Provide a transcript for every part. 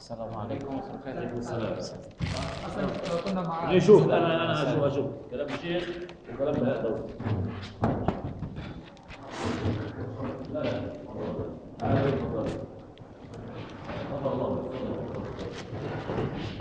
السلام عليكم ورحمة الله عليكم السلام اصلا لو كنا مع نشوف انا انا اشوف اشوف كلام الشيخ وكلام بهاء داوود لا لا تعالى اتفضل تفضل الله تفضل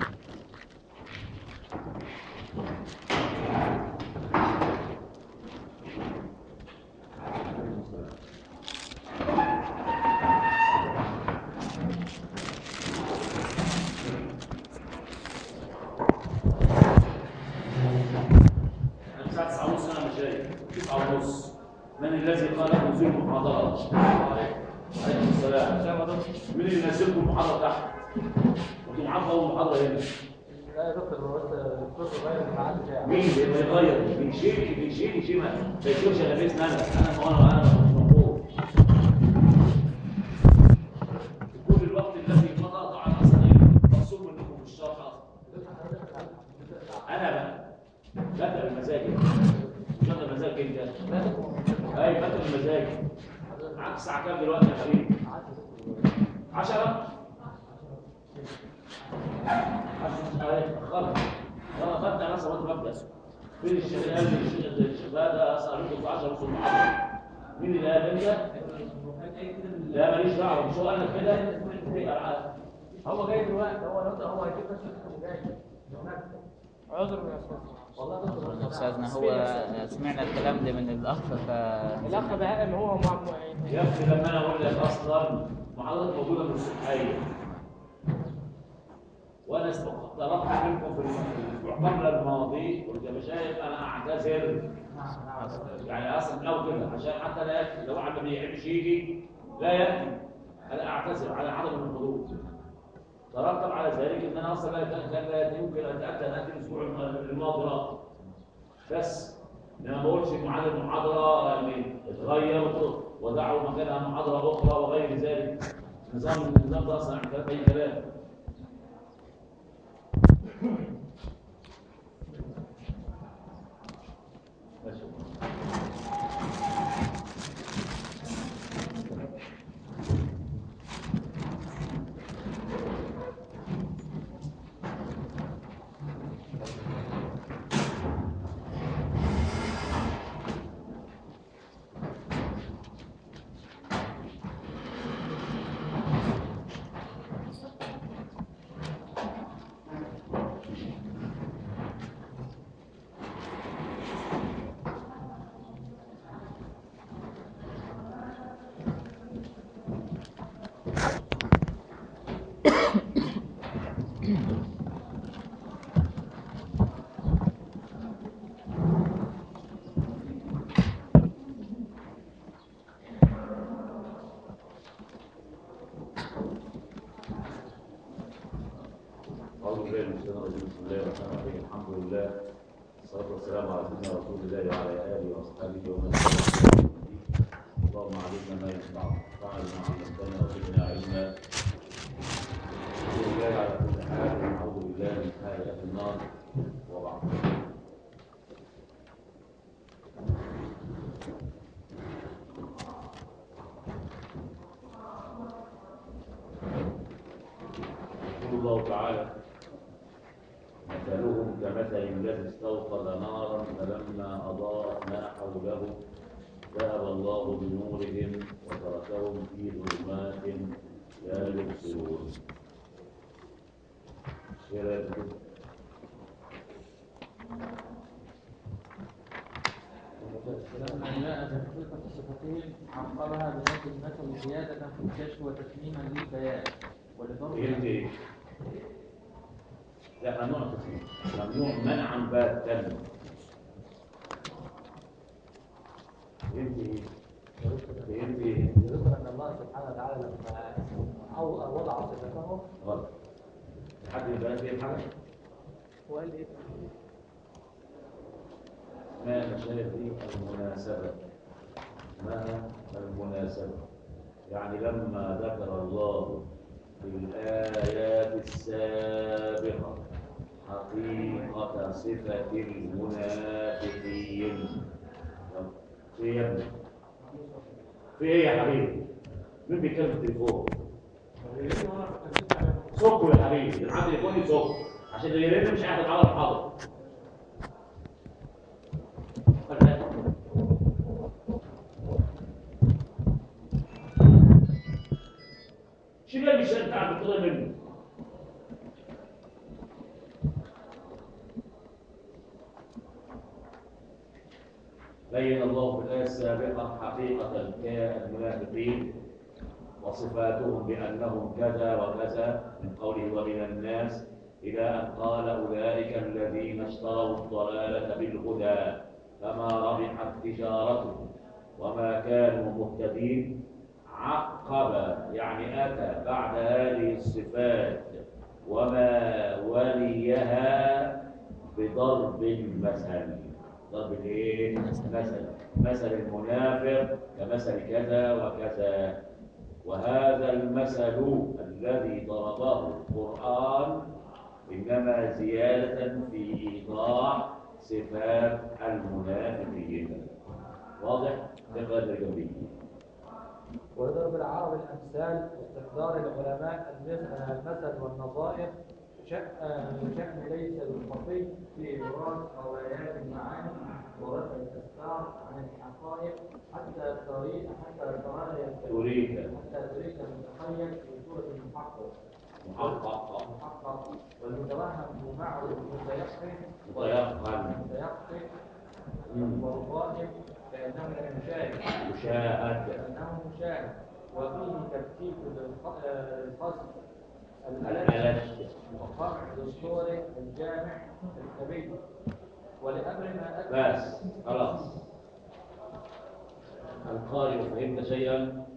أنا الساعة 9 ونص أنا مش جاي 9 ونص من الذي قال لكم نزول المحاضرات؟ عليكم السلام مين اللي نزلكم المحاضرة تحت؟ وأنتم معاكم أول محاضرة هنا لا يا دكتور هو انت الدكتور غير الميعاد بتاعه مين اللي يغير؟ بيشيل بيشيل يشيل ما ما يشيلش لابسني أنا أنا أنا أنا مش موجود كل الوقت الذي مضى طبعا أصلا إيه؟ مقسوم منكم في الشرح أصلا أنا بقى ببدأ بمزاجي مش أنا بمزاج أنت أي ببدأ بمزاجي معاك الساعة كام دلوقتي يا حبيبي؟ 10 خلاص انا ببدا انا صلاه ببدا فين الشيخ قال لي الشيخ الشيخ هذا اسالكم في 10 ونص المحاضره مين اللي قال انت؟ لا ماليش دعوه مش هو قال لك كده هو جاي دلوقتي هو لو هو هيجيب بس هو جاي عذر يا استاذ والله يا دكتور أستاذنا هو سمعنا الكلام ده من الأخ ف الاخ بهاء اللي هو مع يا ابني لما انا اقول لك اصلا محاضرات موجوده من الصبحيه وانا است- طلبت منكم في الاسبوع قبل الماضي قلت يا مشايخ انا اعتذر يعني اصلا من الاول كده عشان حتى لا ياتي لو واحد ما بيحبش يجي لا ياتي انا اعتذر على عدم الحضور ترتب على ذلك ان انا اصلا لا كان كان لا يأتي- يمكن ان اتاتى ان اتي الاسبوع الماضي لا. بس انا ما بقولش ان معاد المحاضره يعني اتغير ودعوا مكانها محاضره اخرى وغير ذلك نظام النظام ده اصلا كلام اي كلام ماشي أعوذ بالله من الشيطان الرجيم بسم الله الرحمن الرحيم الحمد لله والصلاة والسلام على سيدنا رسول الله وعلى آله وأصحابه ومن تبعهم اللهم علمنا ما ينفعنا وانفعنا بما علمتنا وزدنا علما الحمد لله على كل حال ونعوذ بالله من حال أهل النار وبعد يقول الله تعالى مثلهم كمثل الذي استوقد نارا فلما أضاءت ما حوله ذهب الله بنورهم وتركهم في ظلمات لا يبصرون إيه رأيك كده؟ لما جاء تحقيق الصفتين عقبها بنفس المثل زيادة في الكشف وتتميما للبيان ولضرب فهمت ايه؟ لا ممنوع تسمية ممنوع منعا باتا فهمت ايه؟ فهمت ايه؟ يذكر ان الله سبحانه وتعالى لما او وضع صفته غلط حد يبقى فيه الحاجة وقال ايه؟ ما مشاهد دي المناسبة ما المناسبة يعني لما ذكر الله في الآيات السابقة حقيقة صفة المنافقين في إيه يا ابني؟ في ايه يا حبيبي؟ مين بيتكلم في التليفون؟ صكوا يا حبيبي اللي معاه تليفون يصك عشان اللي يرن مش هياخد على الحاضر شيل اللي الشيء بتاع الدكتور منه بين الله في الآية السابقة حقيقة المنافقين وصفاتهم بأنهم كذا وكذا من قوله ومن الناس إلى أن قال أولئك الذين اشتروا الضلالة بالهدى فما ربحت تجارتهم وما كانوا مهتدين عقب يعني أتى بعد هذه الصفات وما وليها بضرب المثل ضرب الايه؟ مثل مثل المنافق كمثل كذا وكذا وهذا المثل الذي ضربه القرآن إنما زيادة في إيضاح صفات المنافقين واضح؟ تقدر جنبي ويضرب العرب الأمثال واستقدار العلماء المثل المثل والنظائر شأن شأن ليس بالخفي في إبراز روايات المعاني ورفع الأسفار عن الحقائق حتى تريد حتى ترى تريد حتى تريد المتخيل في صورة المحقق محقق المحقق والمتوهم معه المتيقن متيقن المتيقن مم. والغائب كأنه المشاهد مشاهد كأنه مشاهد وفيه تفكيك للخ- آه، الخصم الألد الألد وقمع دستور الجامع الكبير ولأمر ما أتى بس خلاص القارئ فهمت شيئا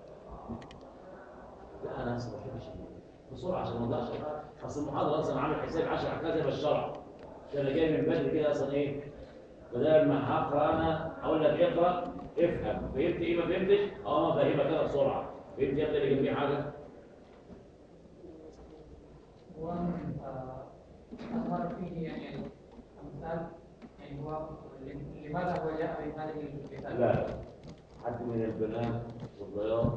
لا انا اصلا ما بحبش بسرعه عشان ما اضيعش اصل المحاضره اصلا عامل حساب 10 احكام زي ما الشرع عشان انا جاي من بدري كده اصلا ايه بدل ما هقرا انا اقول لك اقرا افهم فهمت ايه ما فهمتش اه ما فاهمك انا بسرعه فهمت يا ابني اللي جنبي حاجه وأظهر فيه يعني أمثال يعني هو لماذا هو جاء بهذه الكتاب؟ لا حد من البنات والضياط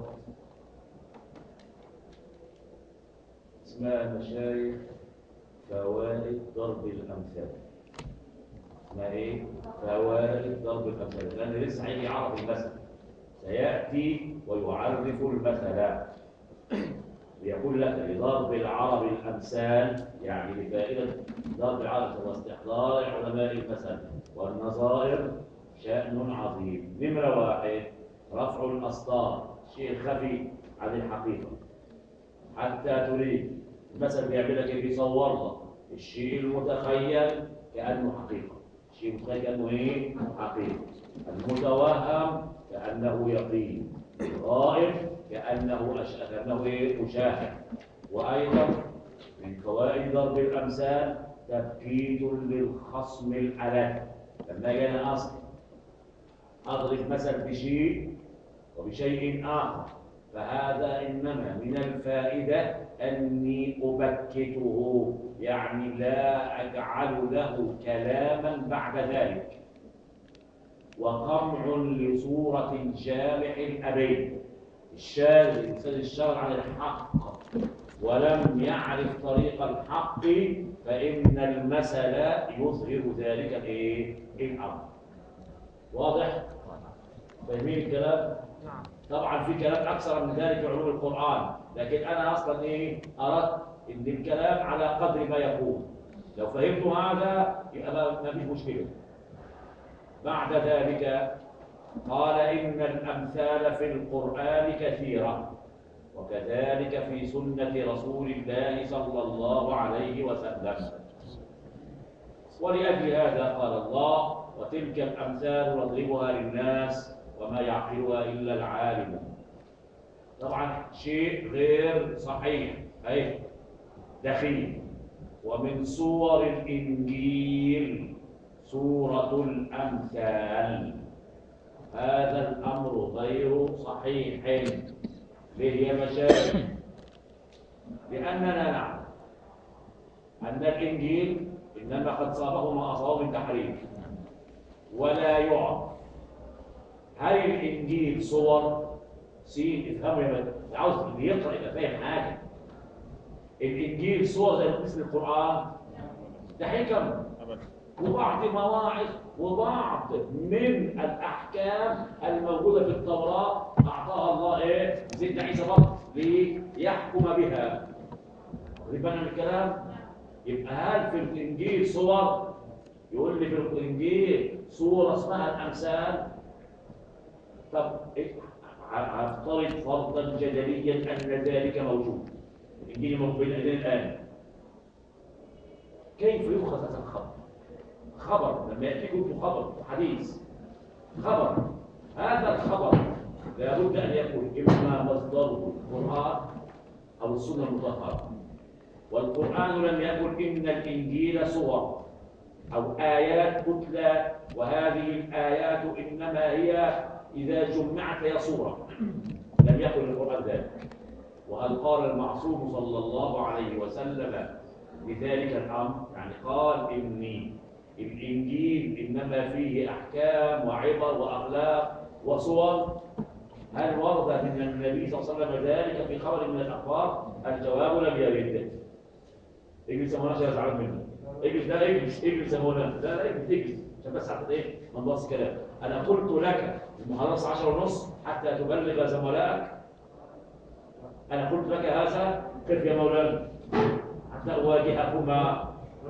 اسمها المشايخ فوائد ضرب الأمثال اسمها ايه؟ فوائد ضرب الأمثال لأن لسه هيجي يعرف المثل سيأتي ويعرف المثل يقول لك لضرب العرب الأمثال يعني لفائدة ضرب العرب واستحضار علماء المثل والنظائر شأن عظيم نمرة واحد رفع الأسطار شيء خفي عن الحقيقة حتى تريد المثل بيعمل لك إيه؟ بيصور لك الشيء المتخيل كأنه حقيقة الشيء المتخيل كأنه إيه؟ حقيقة المتوهم كأنه يقين الغائب كأنه أش... كأنه إيه؟ مشاهد وأيضا من فوائد ضرب الأمثال تبكيت للخصم الألد لما جاء أنا أصل أضرب مثل بشيء وبشيء آخر فهذا إنما من الفائدة أني أبكته يعني لا أجعل له كلاما بعد ذلك وقمع لصورة جامع الأبين الشاذ الإنسان الشرع عن الحق ولم يعرف طريق الحق فإن المثل يظهر ذلك الإيه؟ الأمر واضح؟ فاهمين الكلام؟ طبعا في كلام أكثر من ذلك في علوم القرآن لكن أنا أصلا إيه؟ أردت إن الكلام على قدر ما يكون لو فهمت هذا يبقى ما- ما فيش مشكلة بعد ذلك قال إن الأمثال في القرآن كثيرة وكذلك في سنة رسول الله صلى الله عليه وسلم ولأجل هذا قال الله وتلك الأمثال نضربها للناس وما يعقلها إلا العالم طبعا شيء غير صحيح أي دخيل ومن صور الإنجيل سورة الأمثال هذا الأمر غير صحيح ليه يا مشايخ لأننا نعلم أن الإنجيل إنما قد صابه ما أصابه من تحريف ولا يعرف هل الإنجيل صور سين افهموا يا بني عاوز اللي يقرا يبقى فاهم حاجه الانجيل صور زي مثل القران ده حكم وبعض مواعظ وبعض من الاحكام الموجوده في التوراه اعطاها الله ايه سيدنا عيسى فقط ليحكم بها واخد بالنا من الكلام يبقى هل في الانجيل صور يقول لي في الانجيل صوره اسمها الامثال طب إيه؟ ع- هفترض فرضا جدليا ان ذلك موجود الانجيل موجود بين ايدينا الان كيف يؤخذ هذا الخبر خبر لما ياتيكم خبر حديث خبر هذا الخبر لابد ان يكون اما مصدره القران او السنه المطهره والقران لم يقل ان الانجيل صور او ايات تتلى وهذه الايات انما هي اذا جمعت هي صوره لم يقل القران ذلك وهل قال المعصوم صلى الله عليه وسلم بذلك الامر يعني قال اني الانجيل انما فيه احكام وعبر واخلاق وصور هل ورد من النبي صلى الله عليه وسلم ذلك في خبر من الاخبار الجواب لم يرد اجلس يا مولانا عشان ازعل منه اجلس ده اجلس اجلس يا مولانا لا لا اجلس اجلس عشان بس عشان ايه ما نبص كلام انا قلت لك المحاضره 10 ونص حتى تبلغ زملائك انا قلت لك هذا كيف يا مولانا حتى اواجهكما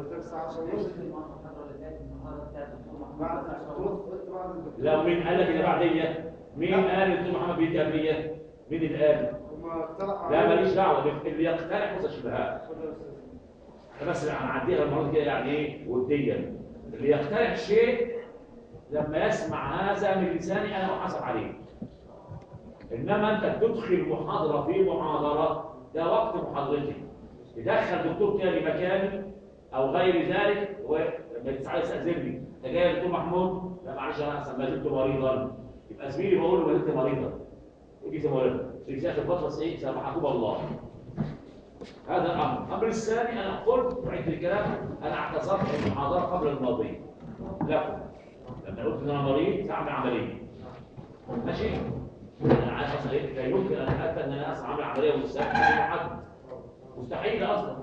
لا مين قال لك اللي بعديه مين قال ان محمد بيدي قبليه مين اللي قال لا ماليش دعوه اللي يقترح بص الشبهات أنا بس انا عديها المره دي يعني ايه وديا اللي يقترح شيء لما يسمع هذا من لساني انا احاسب عليه انما انت تدخل محاضره في محاضره ده وقت محاضرتي تدخل دكتور تاني مكاني او غير ذلك ولما تسعى يستاذنني انت جاي يا دكتور محمود لا معلش انا احسن ما زلت مريضا يبقى زميلي بقول له ما زلت مريضا يجي تمرض في اخر فتره بس ايه سامحكم الله هذا الامر الامر الثاني انا قلت وعدت الكلام انا اعتذرت في المحاضره قبل الماضيه لكم لما قلت ان انا مريض ساعمل عمليه ماشي انا عارف اصلا ايه لا يمكن ان اتى ان انا اصلا اعمل عمليه مستحيل حد مستحيل اصلا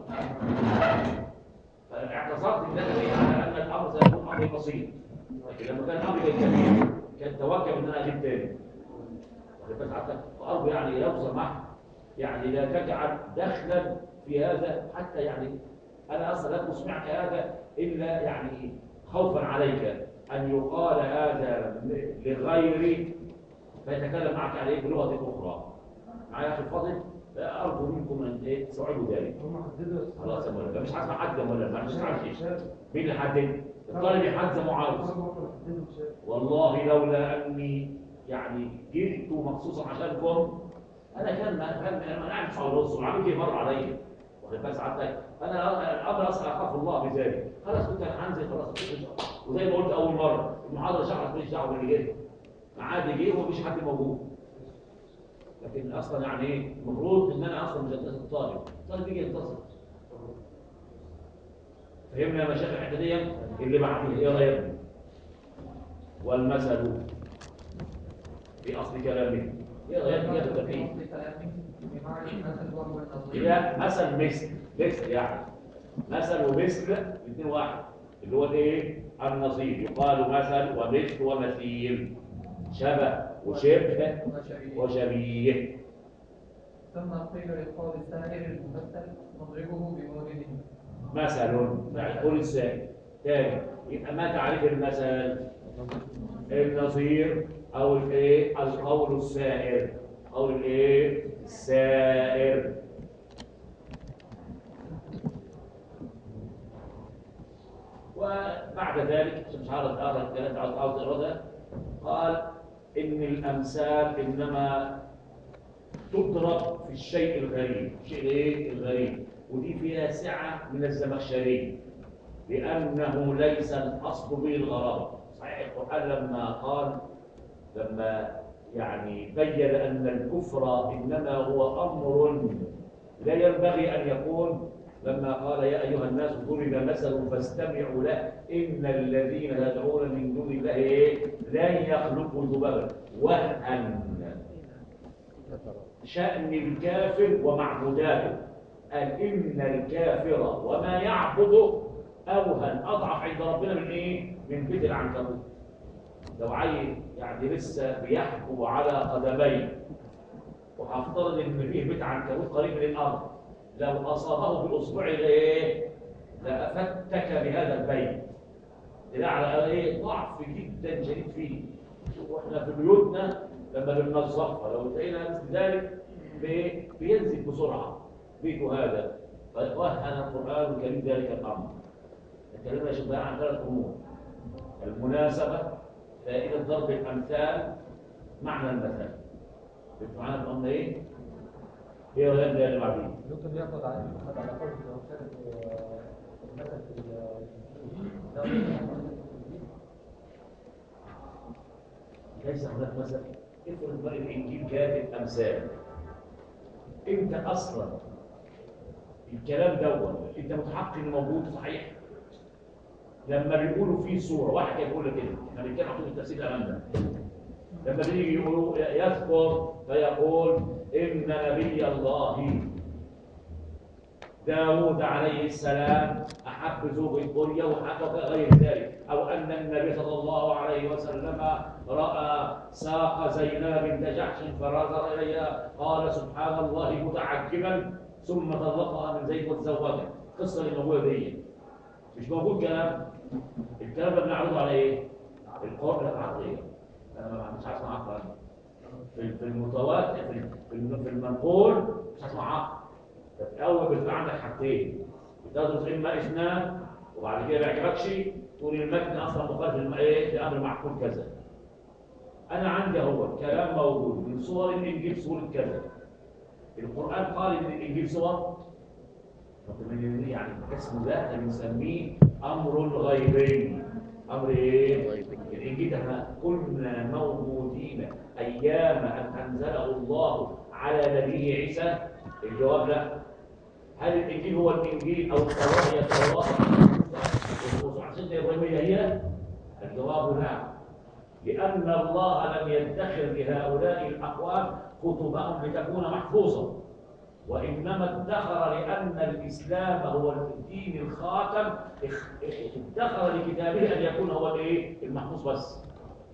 فاعتذرت ان انا ايه على ان الامر سيكون امر بسيط لكن لما كان الامر كان كبير كان توكل ان انا اجيب تاني واخد بالك حتى فارجو يعني لو سمحت يعني لا تجعل دخلا في هذا حتى يعني انا اصلا لم اسمعك هذا الا يعني خوفا عليك ان يقال هذا لغيري فيتكلم معك عليه بلغه اخرى معايا يا اخي الفاضل لا ارجو منكم ان إيه تساعدوا ذلك خلاص يا مولانا مش عارف احدد يا مولانا معلش معلش مين اللي حدد الطالب يحدد زي ما عاوز والله لولا اني يعني جئت مخصوصا عشانكم انا كان كان انا قاعد في الرص وعامل كده مر عليا واخد بالك سعادتك انا الامر اصلا اخاف الله بذلك خلاص كنت انا هنزل خلاص وزي ما قلت اول مره المحاضره شرحت ماليش دعوه باللي جاي معادي جه ومفيش حد موجود لكن اصلا يعني ايه المفروض ان انا اصلا مش الطالب الطالب يجي يتصل فهمنا يا مشايخ الحته دي اللي بعدين ايه رايك والمثل في اصل كلامه ايه رايك يا دكتور هي مثل مثل مثل يعني مثل ومثل الاثنين واحد اللي هو الايه النظير يقال مثل ومثل ومثيل شبه وشبه وشبيه ثم قيل للقول السائر الممثل نضربه بمورده مثل يعني قول السائل تاني يبقى ما تعريف المثل النظير او الايه القول السائر او الايه السائر وبعد ذلك عشان مش عارف اقرا الكلام عاوز عاوز اقرا ده قال ان الامثال انما تضرب في الشيء الغريب الشيء ايه الغريب ودي فيها سعه من الزمخشري لانه ليس الاصل به الغرابه صحيح القران لما قال لما يعني بين ان الكفر انما هو امر لا ينبغي ان يكون لما قال يا ايها الناس ضرب مثل فاستمعوا له ان الذين تدعون من دون الله إيه؟ لن يخلقوا ذبابا وهن شأن الكافر ومعبوداته قال إن الكافر وما يعبد أوهن أضعف عند ربنا من إيه؟ من بيت العنكبوت لو عيل يعني لسه بيحكم على قدميه وهفترض ان فيه بيت عنكبوت قريب من الارض لو اصابه باصبعه ايه لافتك بهذا البيت ده على ايه ضعف جدا شديد فيه واحنا في بيوتنا لما بننظفها لو لقينا مثل ذلك بي- بينزل بسرعه بيته هذا فوهن القران الكريم ذلك الامر الكلام يا شباب عن ثلاث امور المناسبه فائده ضرب الامثال معنى المثل فهمتوا معانا الامر ايه؟ ايه الغير ده اللي بعدين؟ ممكن ياخد على ياخد على قول لو كانت مثلا في ليس هناك مثل افرض بقى الانجيل كاتب امثال انت اصلا الكلام دوت انت متحقق انه موجود صحيح لما بيقولوا فيه صوره واحد كان بيقول لك كده احنا بنتكلم عن التفسير الامام ده لما بيجي يقولوا يذكر فيقول ان نبي الله داود عليه السلام أحب زوج الدنيا وحقق غير ذلك أو أن النبي صلى الله عليه وسلم رأى ساق زينب بنت جحش فنظر إليها قال سبحان الله متعجبا ثم طلقها من زيد وتزوجها القصة اللي موجودة دي مش موجود كلام الكلام ده بنعرضه على إيه؟ القرآن العقلية أنا ما مش عايز أسمع عقل في في المتواتر في في المنقول مش هسمع عقل الأول بتبقى عندك حاجتين بتدرس إما إثنان وبعد كده ما يعجبكش تقول المتن أصلا مخالف للم- إيه لأمر معقول كذا أنا عندي أهو كلام موجود من صور الإنجيل سورة كذا القرآن قال إن الإنجيل صور طب من يعني اسمه ده احنا بنسميه أمر غيبي أمر إيه؟ غيبي. الإنجيل ده احنا كنا موجودين أيام أن أنزله الله على نبيه عيسى الجواب لا هل الانجيل هو الانجيل او التوراه هي التوراه وعشان ابراهيميه هي الجواب نعم لان الله لم يدخر لهؤلاء الاقوام كتبهم لتكون محفوظه وانما ادخر لان الاسلام هو الدين الخاتم اخ- ادخر لكتابه ان يكون هو الايه المحفوظ بس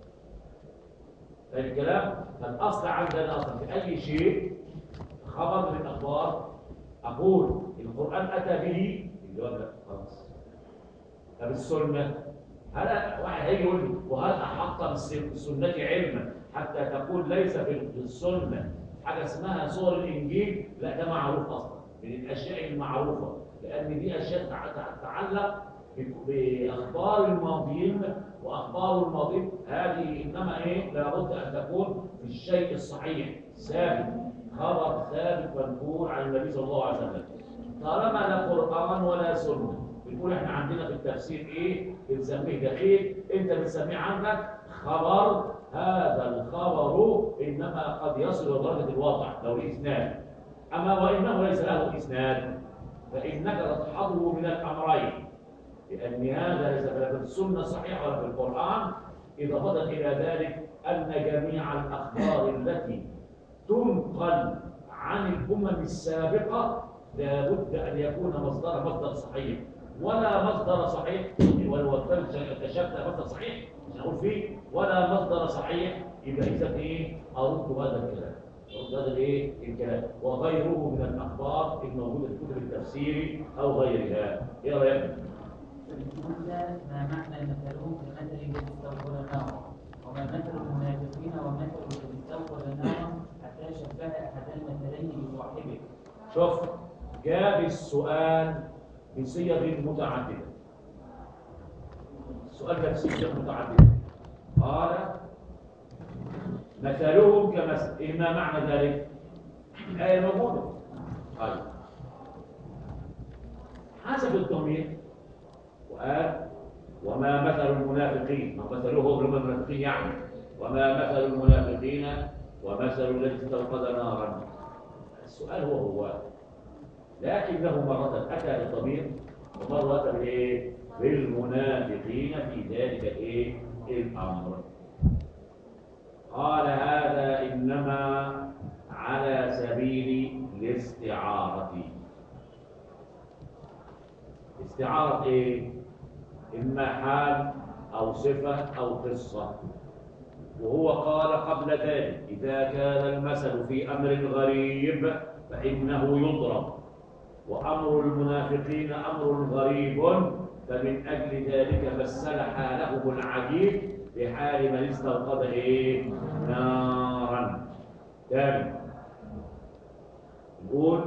فالكلام فالاصل عندنا اصلا في اي شيء خبر من الاخبار اقول القران اتى به الجواب لا خلاص طب السنه هل واحد هيجي يقول لي وهل احط بالس- بالسنه علما حتى تقول ليس في في السنه حاجه اسمها صور الانجيل لا ده معروف اصلا من الاشياء المعروفه لان دي اشياء تع- تع- تتعلق ب- باخبار الماضيين واخبار الماضيين هذه انما ايه لابد ان تكون في الشيء الصحيح ثابت خبر ثابت منقول عن النبي صلى الله عليه وسلم طالما لا قران ولا سنه بنقول احنا عندنا في التفسير ايه بنسميه دخيل انت بتسميه عندك خبر هذا الخبر انما قد يصل لدرجه الوضع لو الاسناد اما وانه ليس له اسناد فانك تتحضر من الامرين لأن هذا ليس لا في السنة الصحيحة ولا في القرآن إضافة إلى ذلك أن جميع الأخبار التي تنقل عن الأمم السابقة لابد أن يكون مصدر مصدر صحيح ولا مصدر صحيح ولو اكتشفت مصدر صحيح مش هقول فيه ولا مصدر صحيح يبقى إذا إيه أرد هذا الكلام أرد هذا الإيه الكلام وغيره من الأخبار الموجودة في كتب التفسير أو غيرها إيه رأيك؟ هذا ما معنى مثلهم كمثل الذي استوقد نارا وما مثل المنافقين ومثل الذي استوقد نارا حتى شبه احد المثلين بصاحبه شوف جاب السؤال بصيغ متعددة السؤال ده بصيغ متعددة قال مثلهم كمثل إيه ما معنى ذلك؟ الآية موجودة طيب حسب الضمير وقال وما مثل المنافقين ما مثلهم هم المنافقين يعني وما مثل المنافقين ومثل الذي استوقد نارا السؤال هو هو لكنه مرة أتى بالضمير ومرة أتى بالإيه؟ بالمنافقين في ذلك الإيه؟ الأمر قال هذا إنما على استعارة ايه اما حال او صفة او قصة وهو قال قبل ذلك إذا كان المثل في أمر غريب فإنه يضرب وأمر المنافقين أمر غريب فمن أجل ذلك مثل حالهم العجيب بحال من استوقد إيه؟ نارا تاني نقول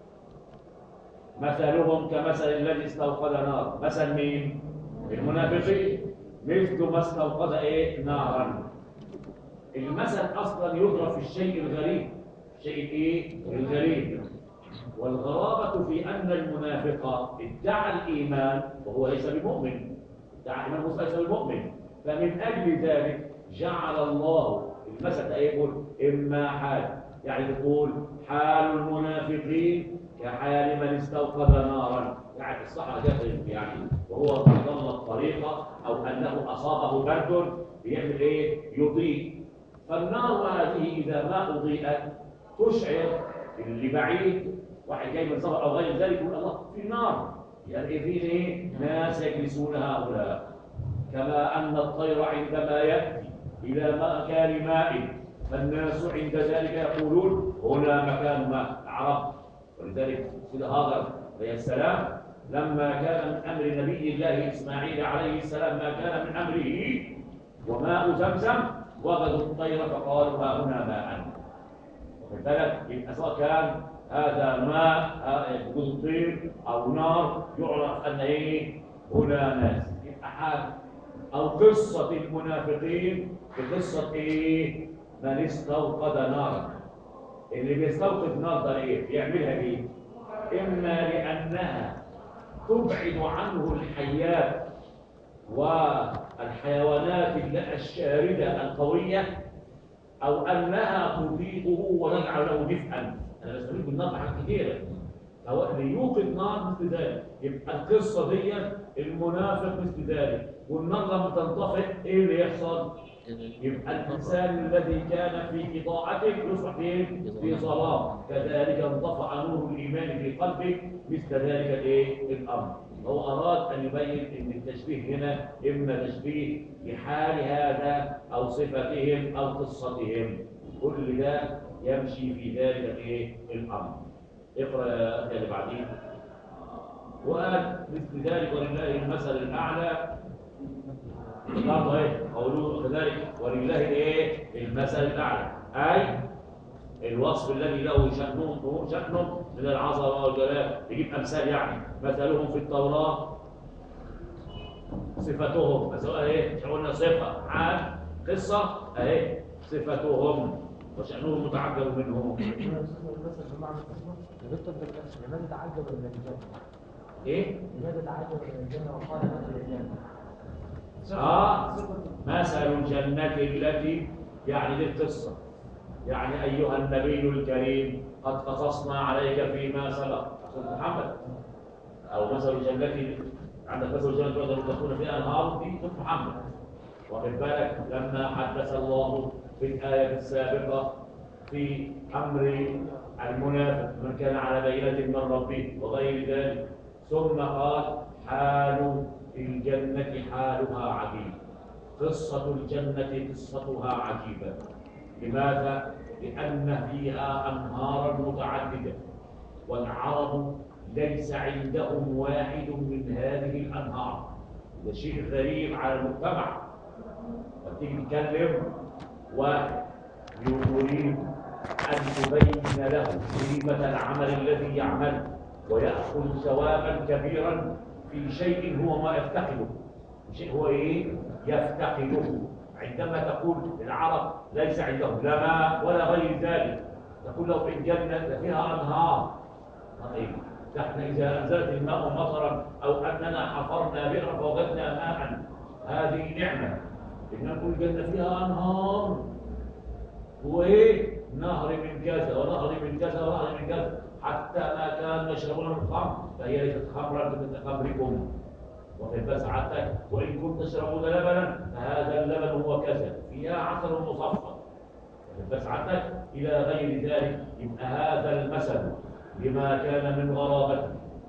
مثلهم كمثل الذي استوقد نار مثل مين؟ المنافقين مثل ما استوقد ايه؟ نارا المثل اصلا يضرب في الشيء الغريب الشيء الايه؟ الغريب والغرابة في أن المنافق ادعى الإيمان وهو ليس بمؤمن ادعى الإيمان وهو ليس بمؤمن فمن أجل ذلك جعل الله المثل ده يقول إما حال يعني تقول حال المنافقين كحال من استوقد نارا يعني الصحراء جهل يعني وهو ضل الطريقة أو أنه أصابه برد بيعمل إيه؟ يضيء فالنار هذه إذا ما أضيئت تشعر اللي بعيد واحد جاي من سفر أو غير ذلك يقول الله في نار يعني في إيه؟ ناس يجلسون هؤلاء كما أن الطير عندما يأتي إلى مكان ماء فالناس عند ذلك يقولون هنا مكان ماء العرب ولذلك سيد هاجر عليه السلام لما كان من أمر نبي الله إسماعيل عليه السلام ما كان من أمره وماء زمزم وجدوا الطير فقالوا ها هنا ماء واخد بالك يبقى سواء كان هذا ماء وجود الطير أو نار يعرف أن إيه هنا ناس يبقى حال أو قصة المنافقين بقصة إيه من استوقد نارا اللي بيستوقد نار ده إيه بيعملها إيه إما لأنها تبعد عنه الحيات والحيوانات الشاردة القوية أو أنها تضيئه ونجعل له دفئا أنا بستفيد بالنار حاجات كتيرة هو اللي يوقد نار مثل ذلك يبقى القصة دي المنافق مثل ذلك والنار لما تنطفئ ايه اللي يحصل؟ يبقى الانسان الذي كان في اضاءته يصبح فين؟ في ظلام كذلك انطفأ نور الايمان في قلبه مثل ذلك الايه؟ الامر هو اراد ان يبين ان التشبيه هنا اما تشبيه بحال هذا او صفتهم او قصتهم كل ده يمشي في ذلك الايه؟ الامر اقرا يا اخي اللي بعدين وقال مثل ذلك ولله المثل الاعلى برضه ايه قوله كذلك ولله ايه المثل الاعلى اي الوصف الذي له شأنه شأنه من العظمه والجلال يجيب امثال يعني مثلهم في التوراه صفتهم سواء ايه مش قلنا صفه حال قصه اهي صفتهم وشأنهم متعجب منهم لماذا تعجب من الجنة؟ ايه لماذا تعجب من الجنة وقال مثل الجنة؟ آه مثل الجنة التي يعني دي القصة يعني أيها النبي الكريم قد قصصنا عليك فيما سبق سورة محمد أو مثل الجنة عندك مثل الجنة تقدر تكون فيها أنهار دي سورة محمد واخد بالك لما حدث الله في الآية السابقة في أمر المنافق من كان على بينة من ربه وغير ذلك ثم قال حال الجنة حالها عجيب قصة الجنة قصتها عجيبة لماذا؟ لأن فيها أنهارا متعددة والعرب ليس عندهم واحد من هذه الأنهار ده شيء غريب على المجتمع وتيجي تتكلم واحد يريد أن تبين له قيمة العمل الذي يعمله ويأخذ ثوابا كبيرا في شيء هو ما يفتقده شيء هو ايه يفتقده عندما تقول العرب ليس عندهم لا ماء ولا غير ذلك تقول لو في الجنة فيها أنهار طيب نحن إذا أنزلت الماء مطرا أو أننا حفرنا بئرا فوجدنا ماء هذه نعمة إن نقول الجنة فيها أنهار وإيه نهر من كذا ونهر من كذا ونهر من كذا حتى ما كانوا يشربون من الخمر فهي ليست خمرا مثل خمركم وفي بس حتى وإن كنتم تشربون لبنا فهذا اللبن هو كذا فيها عسل مصفى بس حتى إلى غير ذلك يبقى هذا المثل لما كان من غرابته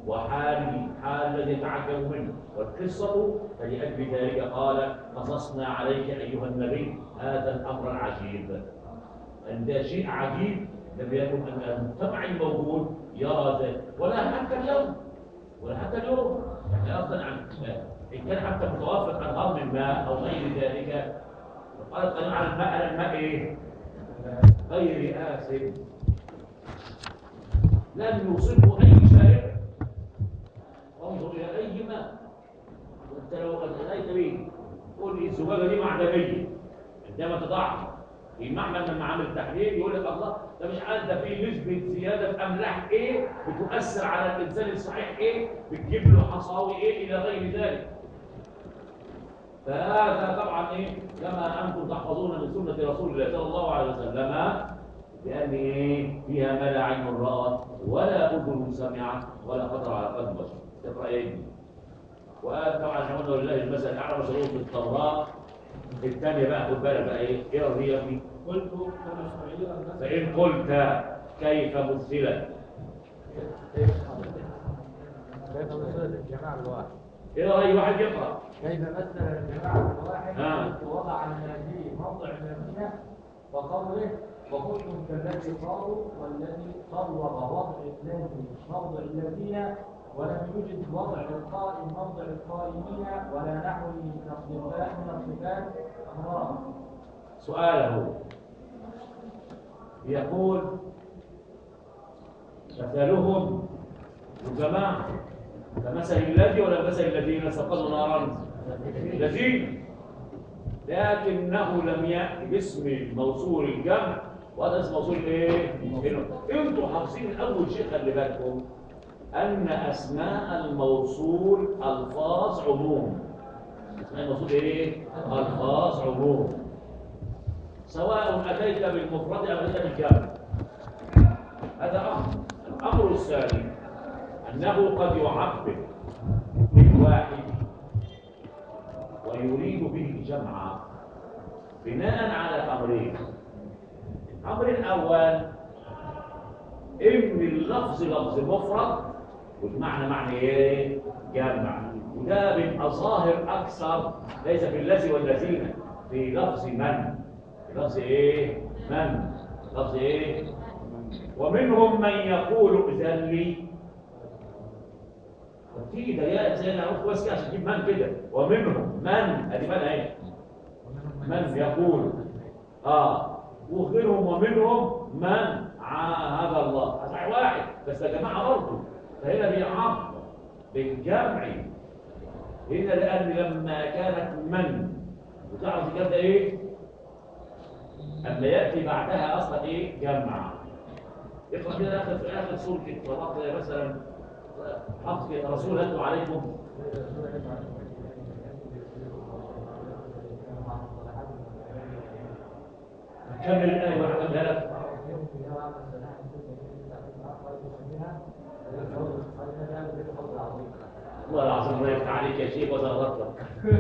وحاله حال الذي يتعجب منه والقصة فلأجل ذلك قال قصصنا عليك أيها النبي هذا الأمر العجيب أن ده شيء عجيب لم يكن أن المجتمع الموجود يرى ذلك ولا حتى اليوم ولا حتى اليوم يعني أصلا عن إن كان حتى متوافق عن هضم الماء أو غير ذلك قال القانون على الماء على الماء إيه؟ غير آسف لم يصبه أي شارع انظر إلى أي ماء وأنت لو أتيت به قول لي الزجاجة دي معدنية عندما تضعها في معمل لما عمل تحليل يقول لك الله ده مش عارف ده فيه نسبة زيادة في أملاح إيه بتؤثر على الإنسان الصحيح إيه بتجيب له حصاوي إيه إلى غير ذلك فهذا طبعا إيه كما أنتم تحفظون من سنة رسول الله صلى الله عليه وسلم لأن إيه فيها ما لا عين رأت ولا أذن سمعت ولا خطر على قلب بشر اقرأ إيه وطبعا احنا قلنا لله المثل الأعلى شروط التوراة الثانية بقى خد بالك بقى إيه إيه هي في قلت كما سعيرا مثلا فإن قلت كيف مثلت كيف مثل الجماعة الواحد إيه رأي واحد يقرأ كيف مثل الجماعة الواحد آه. وضع النبي موضع من المدينة وقوله وكنتم كالذي قالوا والذي صور وضع الذي موضع الذين ولم يوجد وضع القائم موضع القائمين ولا نحو من الصفات من الصفات أمران سؤاله يقول مثلهم الجماعة كمثل الذي ولا مثل الذين سقطوا نارا الذين لكنه لم يأتي باسم موصول الجمع وهذا اسم موصول ايه؟ إنه- انتوا حافظين اول شيء خلي بالكم ان اسماء الموصول الفاظ عموم اسماء الموصول ايه؟ الفاظ عموم سواء أتيت بالمفرد أو أتيت بالجمع هذا أمر الأمر الثاني أنه قد يعبر بالواحد ويريد به الجمع بناء على أمرين الأمر الأول إن اللفظ لفظ مفرد والمعنى معنى إيه؟ جمع وده بيبقى ظاهر أكثر ليس في الذي والذين في لفظ من لفظ ايه من لفظ ايه ومنهم من يقول اذن لي في دقائق زي انا قلت كويس كده عشان تجيب من كده ومنهم من ادي من اهي من يقول اه وغيرهم ومنهم من عاهد الله صحيح واحد بس يا جماعه برضه فهنا بيعبر بالجمع هنا لان لما كانت من وتعرف الكلام ده ايه أما يأتي بعدها أصلا إيه جمع اقرأ كده آخر في آخر سورة الطلاق زي مثلا حفظ كده رسول أتلو عليكم كمل الآية وحكمها لك والله العظيم الله يفتح عليك يا شيخ ولا غلطك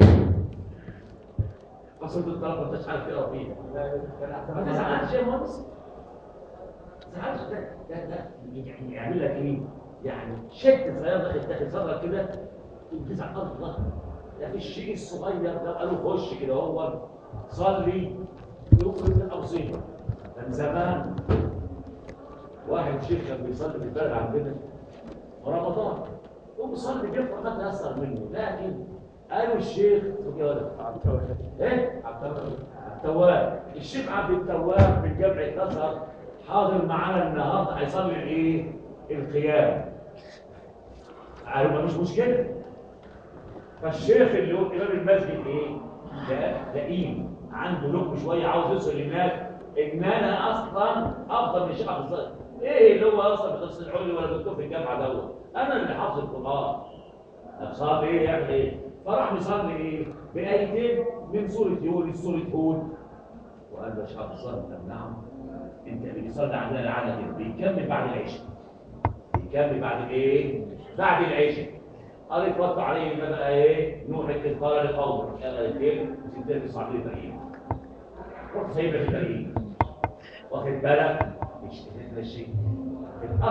قصيدة الطلاق ما انتش عارف تقرا فيها ما تزعلش يا مهندس ما تزعلش ده ده ده يعني يعمل لك ايه؟ يعني شد صغير داخل داخل صدرك كده تقوم تزعل الله ده في الشيء الصغير ده قالوا خش كده هو صلي يخرج الأوصية كان زمان واحد شيخ كان بيصلي في البلد عندنا ورمضان يقوم يصلي بيقرا ما تيسر منه لكن قالوا الشيخ شوف يا ولد ايه التواب الشيخ عبد التواب من جمع اتصل حاضر معانا النهارده هيصلي ايه القيام قالوا مفيش مشكله فالشيخ اللي هو امام المسجد ايه ده لئيم عنده لقم شويه عاوز يوصل للناس ان انا اصلا افضل من الشيخ عبد الصالح ايه اللي هو اصلا بتفصيل علوي ولا دكتور في الجامعه دوت انا اللي حافظ القران صار ايه يعمل ايه فراح مصلي ايه بايتين من سوره يونس سوره هود وقال له شعب الصلاه نعم انت اللي بيصلي عندنا العاده كده بيكمل بعد العشاء بيكمل بعد ايه بعد العشاء قال اتوقع عليه ان بقى ايه نوح اذ قال لقومه شغل الليل وسبت لي صاحبي الباقيين رحت سايبه في الباقيين واخد بالك مش تفهم الشيء الاصل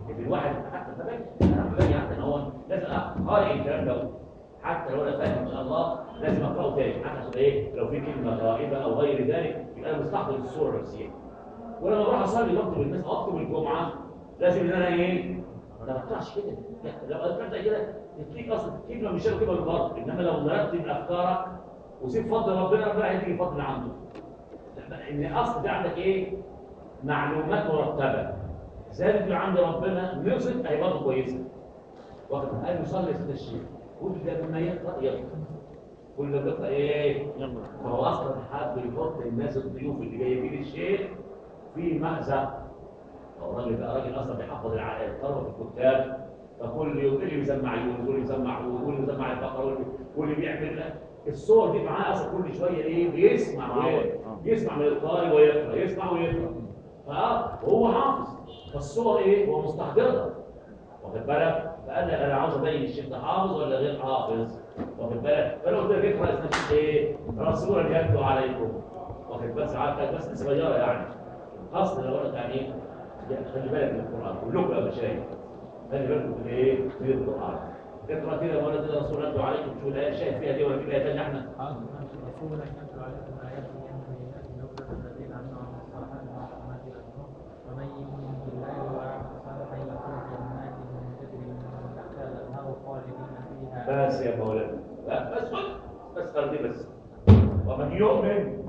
ان الواحد حتى فبالك انا فبالك يعني هو لازم قارئ الكلام ده حتى لو انا فاهم ان شاء الله لازم اقراه تاني حتى عشان ايه لو في كلمه غائبه او غير ذلك يبقى انا مستحضر الصوره النفسيه ولما اروح اصلي واكتب الناس او اكتب الجمعه لازم ان انا ايه ما بقطعش كده لا لو قطعت كده تديك اصلا كلمه مش كلمه من بره انما لو مرتب افكارك وسيب فضل ربنا ربنا هيديك فضل عنده ان اصل في عندك ايه معلومات مرتبه زادت من عند ربنا نقصت هي برضه كويسه واخد قال يصلي ست الشيخ كل ما يقرا يقرا كل ما يقرا ايه فهو اصلا حد يحط الناس الضيوف اللي جايبين الشيخ في مأزق هو الراجل بقى راجل اصلا بيحفظ الع- الطلبه في الكتاب فكل يوم اللي يسمع يونس واللي يسمع هود واللي يسمع البقره واللي- واللي بيعمل الصور دي معاه اصلا كل شويه ايه بيسمع وي- يسمع من القارئ ويقرا يسمع ويقرا فاه وهو حافظ فالصور ايه هو مستحضرها واخد بالك فقال لي انا عاوز ابين الشيخ ده حافظ ولا غير حافظ واخد بالك فانا قلت لك اقرا اسم الشيخ ايه رسولا يتلو عليكم واخد بالك ساعات بس صغيره يعني خاصه لو قلت يعني ايه يعني خلي بالك من القران كلكم يا مشايخ خلي بالكم من ايه من القران اقرا كده ولا كده رسول الله عليكم شو الايه شايف فيها دي ولا في ايه ثانيه احنا رسولا يتلو عليكم آياته بينات ليخرج الذين آمنوا وعملوا الصالحات من الظلمات إلى النور ومن يؤمن بالله ويعمل صالحا يدخل جنات تجري من تحتها الأنهار خالدين فيها بس يا مولانا لا بس بس بس خلي بس ومن يؤمن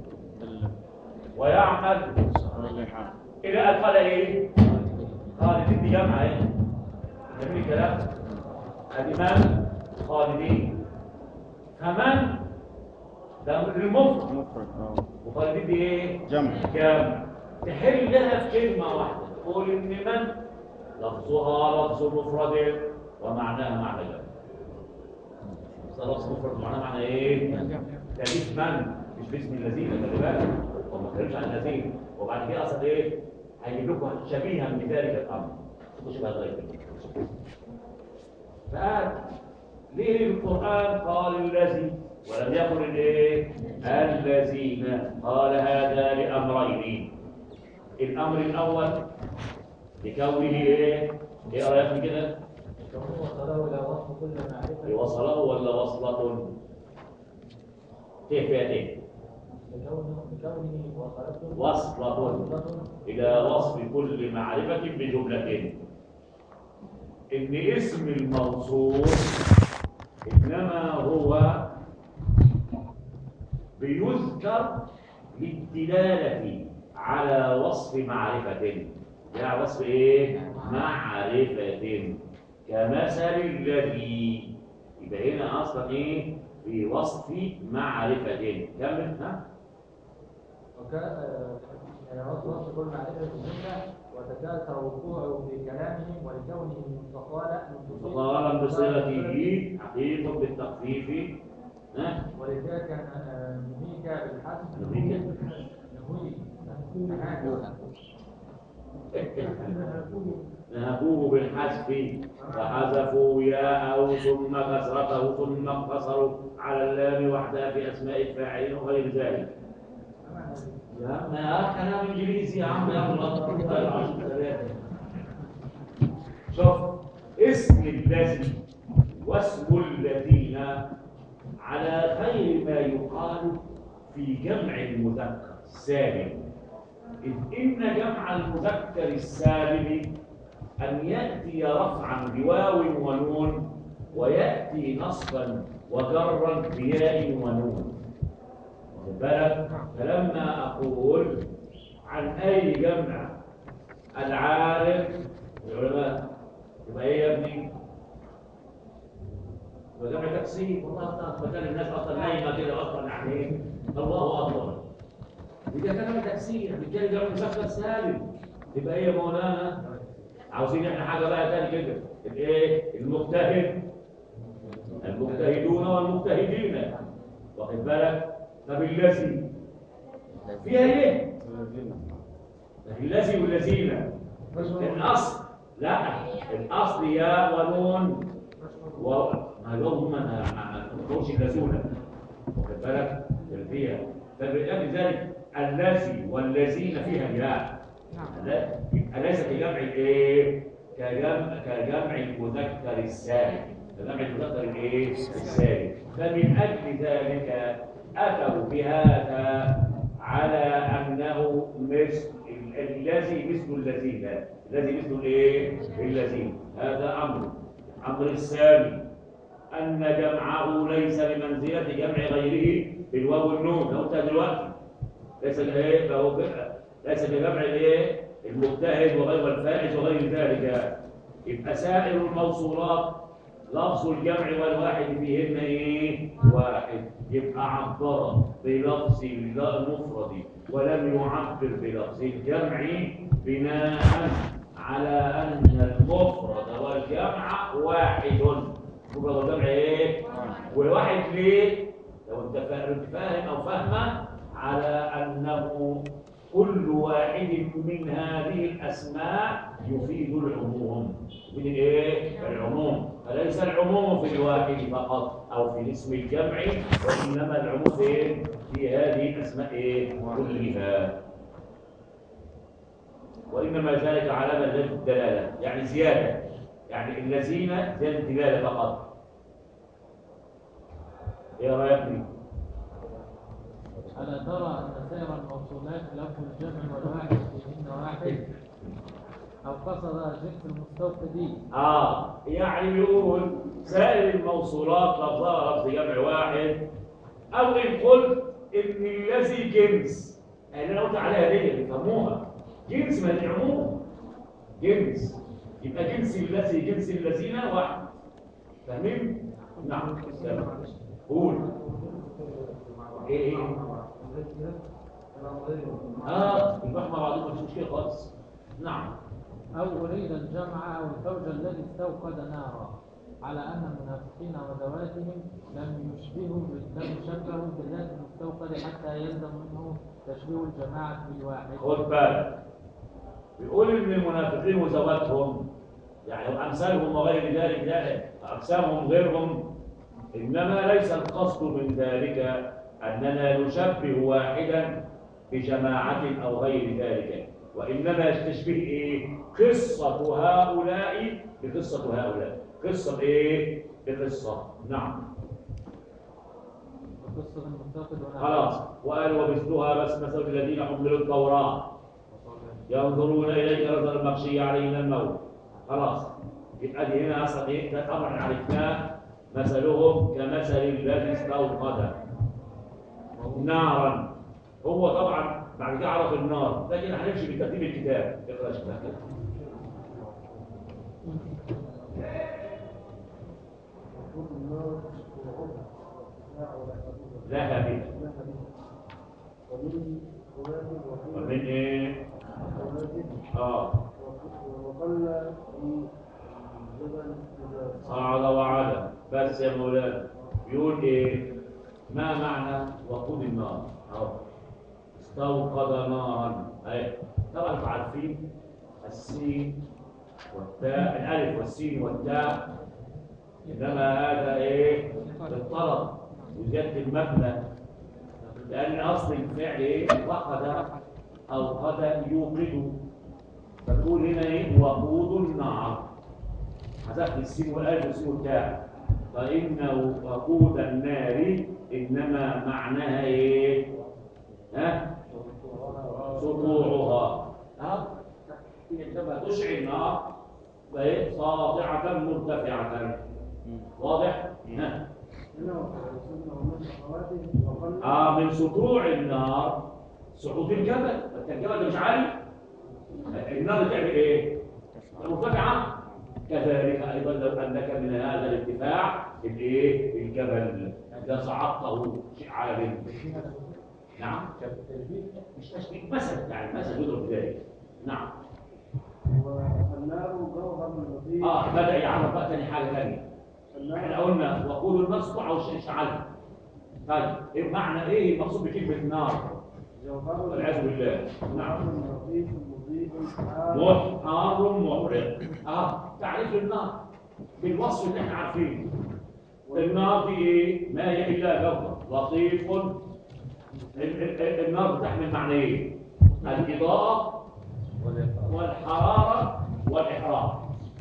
ويعمل الى ان قال ايه خالدين دي جمع ايه جميل الكلام الامام خالدين فمن ده المفرد مفرد اه وخالدين دي ايه جمع جمع تحلها في كلمه واحده تقول ان من لفظها لفظ مفرد ومعناها معنى جمع بس لفظ مفرد ومعناها معنى ايه تاليف من مش باسم الذين خلي بالك هو ما اتكلمش عن الذين وبعد كده اصلا ايه هيجيب لكم شبيها من ذلك الامر شوفوا شبه غير كده فقال ليه القران قال الذي ولم يقل الايه الذين قال هذا لامرين الامر الاول لكونه ايه ايه رايك كده كونه وصله إلى وصف كل معرفة وصله ولا وصله كيف فيها ايه لكونه لكونه وصلته وصلة وصلة إلى وصف كل معرفة بجملة إن اسم الموصوف إنما هو بيذكر للدلالة على وصف معرفة يعني وصف إيه؟ معرفة كمثل الذي يبقى هنا أصلا إيه؟ في وصف معرفة كمل ها؟ وكان وصف وصف كل معرفة الجملة وتكاثر وقوعه في كلامهم ولكونه مستقالا فقال بصيغته حقيق بالتخفيف ها ولذلك آه، نهيك بالحسب نهيك؟ نهي نهبوه بالحذف فحذفوا ياءه ثم كسرته ثم اقتصروا على اللام وحدها في اسماء الفاعلين وغير ذلك يا عم يا كلام انجليزي يا عم يا الله شوف اسم الذي واسم الذين على خير ما يقال في جمع المذكر السالم إذ إن جمع المذكر السالم أن يأتي رفعا بواو ونون ويأتي نصبا وجرا بياء ونون واخد بالك فلما أقول عن أي جمع العارف العلماء يبقى إيه يا ابني؟ يبقى جمع تكسير والله أصلا مكان الناس أصلا نايمة كده أصلا يعني إيه؟ الله أكبر إذا كان تكسير بالتالي جمع مذكر سالم يبقى إيه يا مولانا؟ عاوزين احنا حاجه بقى تاني كده الايه المجتهد المجتهدون والمجتهدين واخد بالك طب الذي فيها ايه الذي والذين الاصل لا الاصل يا ونون و ما لهم ما ما تقولش الذين واخد بالك فيها فبالتالي ذلك الذي والذين فيها ياء لا- يبقى ليس كجمع الايه كجمع كجمع المذكر السالم كجمع المذكر الايه السالم فمن اجل ذلك اتوا بهذا على انه مثل ال- الذي مثل الذين الذي مثل الايه الذين هذا امر امر الثاني ان جمعه ليس بمنزله جمع غيره بالواو والنون لو انت دلوقتي ليس الايه فهو ب- ليس بجمع الايه المجتهد وغير الفائز وغير ذلك يبقى سائر الموصولات لفظ الجمع والواحد فيهن ايه واحد يبقى عبر بلفظ المفرد ولم يعبر بلفظ الجمع بناء على ان المفرد والجمع واحد المفرد والجمع ايه والواحد ليه لو انت فا- فاهم او فاهمه على انه كل واحد من هذه الاسماء يفيد العموم يفيد الايه العموم فليس العموم في الواحد فقط او في اسم الجمع وانما العموم في في هذه الاسماء إيه؟ كلها وانما ذلك علامه ذات الدلاله يعني زياده يعني الذين زياده الدلاله فقط ايه رايك ألا ترى أن سائر الموصولات لفظ الجمع والواحد فيهن واحد أو قصد جنس المستوفدين اه يعني بيقول سائر الموصولات لفظها لفظ جمع واحد او ان قلت ان الذي جنس اللي انا قلت عليها دي بيفهموها جنس من العموم جنس يبقى جنس الذي جنس الذين واحد فاهمين؟ نعم تمام. قول ايه ايه اه يبقى مع بعضهم مش مشكله خالص نعم أو أريد الجمع أو الزوج الذي استوقد نارا على أن المنافقين وذواتهم لم يشبهوا لم يشبهوا بالذات المستوقد حتى يلزم منه تشبيه الجماعة بالواحد خد بالك بيقول ان المنافقين وزواتهم يعني وامثالهم وغير ذلك لا اقسامهم غيرهم انما ليس القصد من ذلك اننا نشبه واحدا بجماعه او غير ذلك وانما التشبيه ايه قصه هؤلاء بقصه هؤلاء قصه ايه بقصه نعم قصة المستوقد ونحوه. خلاص وقال ومثلها بس مثل الذين حملوا التوراة ينظرون إليك نظر المغشي عليه من الموت خلاص يبقى دي هنا أصلا إيه ده أمر عرفناه مثلهم كمثل الذي استوقد نارا هو طبعا بعد كده عرف النار لكن هنمشي بترتيب الكتاب اقرا شكلها كده ذهبي ومن ايه اه وقل في جبل إذا صعد وعلى بس يا مولانا بيقول ايه ما معنى وقود النار اهو استوقد نارا اهي طبعا انتوا عارفين السين والتاء الالف والسين والتاء انما هذا ايه بالطلب وزياده المبنى لان اصل الفعل ايه وقد او قد يوقد فتقول هنا ايه وقود النار حذفت السين والالف والسين والتاء فإن وقود النار إنما معناها إيه؟ ها؟ سطوعها ها؟ عندما تشعل النار فهي ساطعة مرتفعة واضح؟ ها؟ آه من سطوع النار صعود الجبل فأنت الجبل ده مش عالي النار تعمل إيه؟ مرتفعة كذلك ايضا لو انك من هذا الارتفاع الايه الجبل اذا صعدته شيء عالي نعم مش تشبيه مثل يعني مثل يضرب ذلك نعم والنار جوهر لطيف اه بدا يعرف بقى تاني حاجه ثانيه احنا قلنا وقود المصنع او شيء اشعل طيب ايه معنى ايه المقصود بكلمه نار جوهر والعياذ بالله نعم لطيف مضيء حار محار محرق اه تعريف النار بالوصف اللي احنا عارفينه النار دي ايه ما هي الا جوهر لطيف ال- ال- ال- النار بتحمل معنيين الاضاءه والحراره والاحراق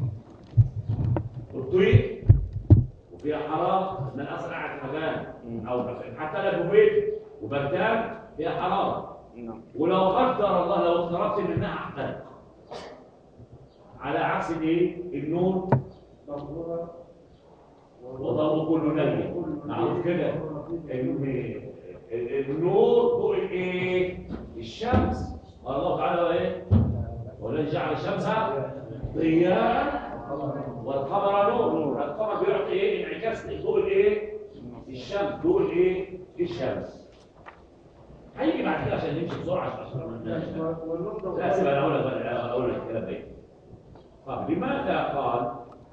انها احترق على عكس الايه النور ضربها وضرب كل نبي معروف كده ان النور ضوء الايه الشمس قال الله تعالى ايه والذي جعل الشمس ضياء والقمر نور القمر بيعطي ايه انعكاس ضوء الايه الشمس ضوء الايه الشمس هيجي بعد كده عشان نمشي بسرعه عشان ما ننساش. والنقطة لا سيبها انا اقول لك بقى- اقول لك الكلام ده طب لماذا قال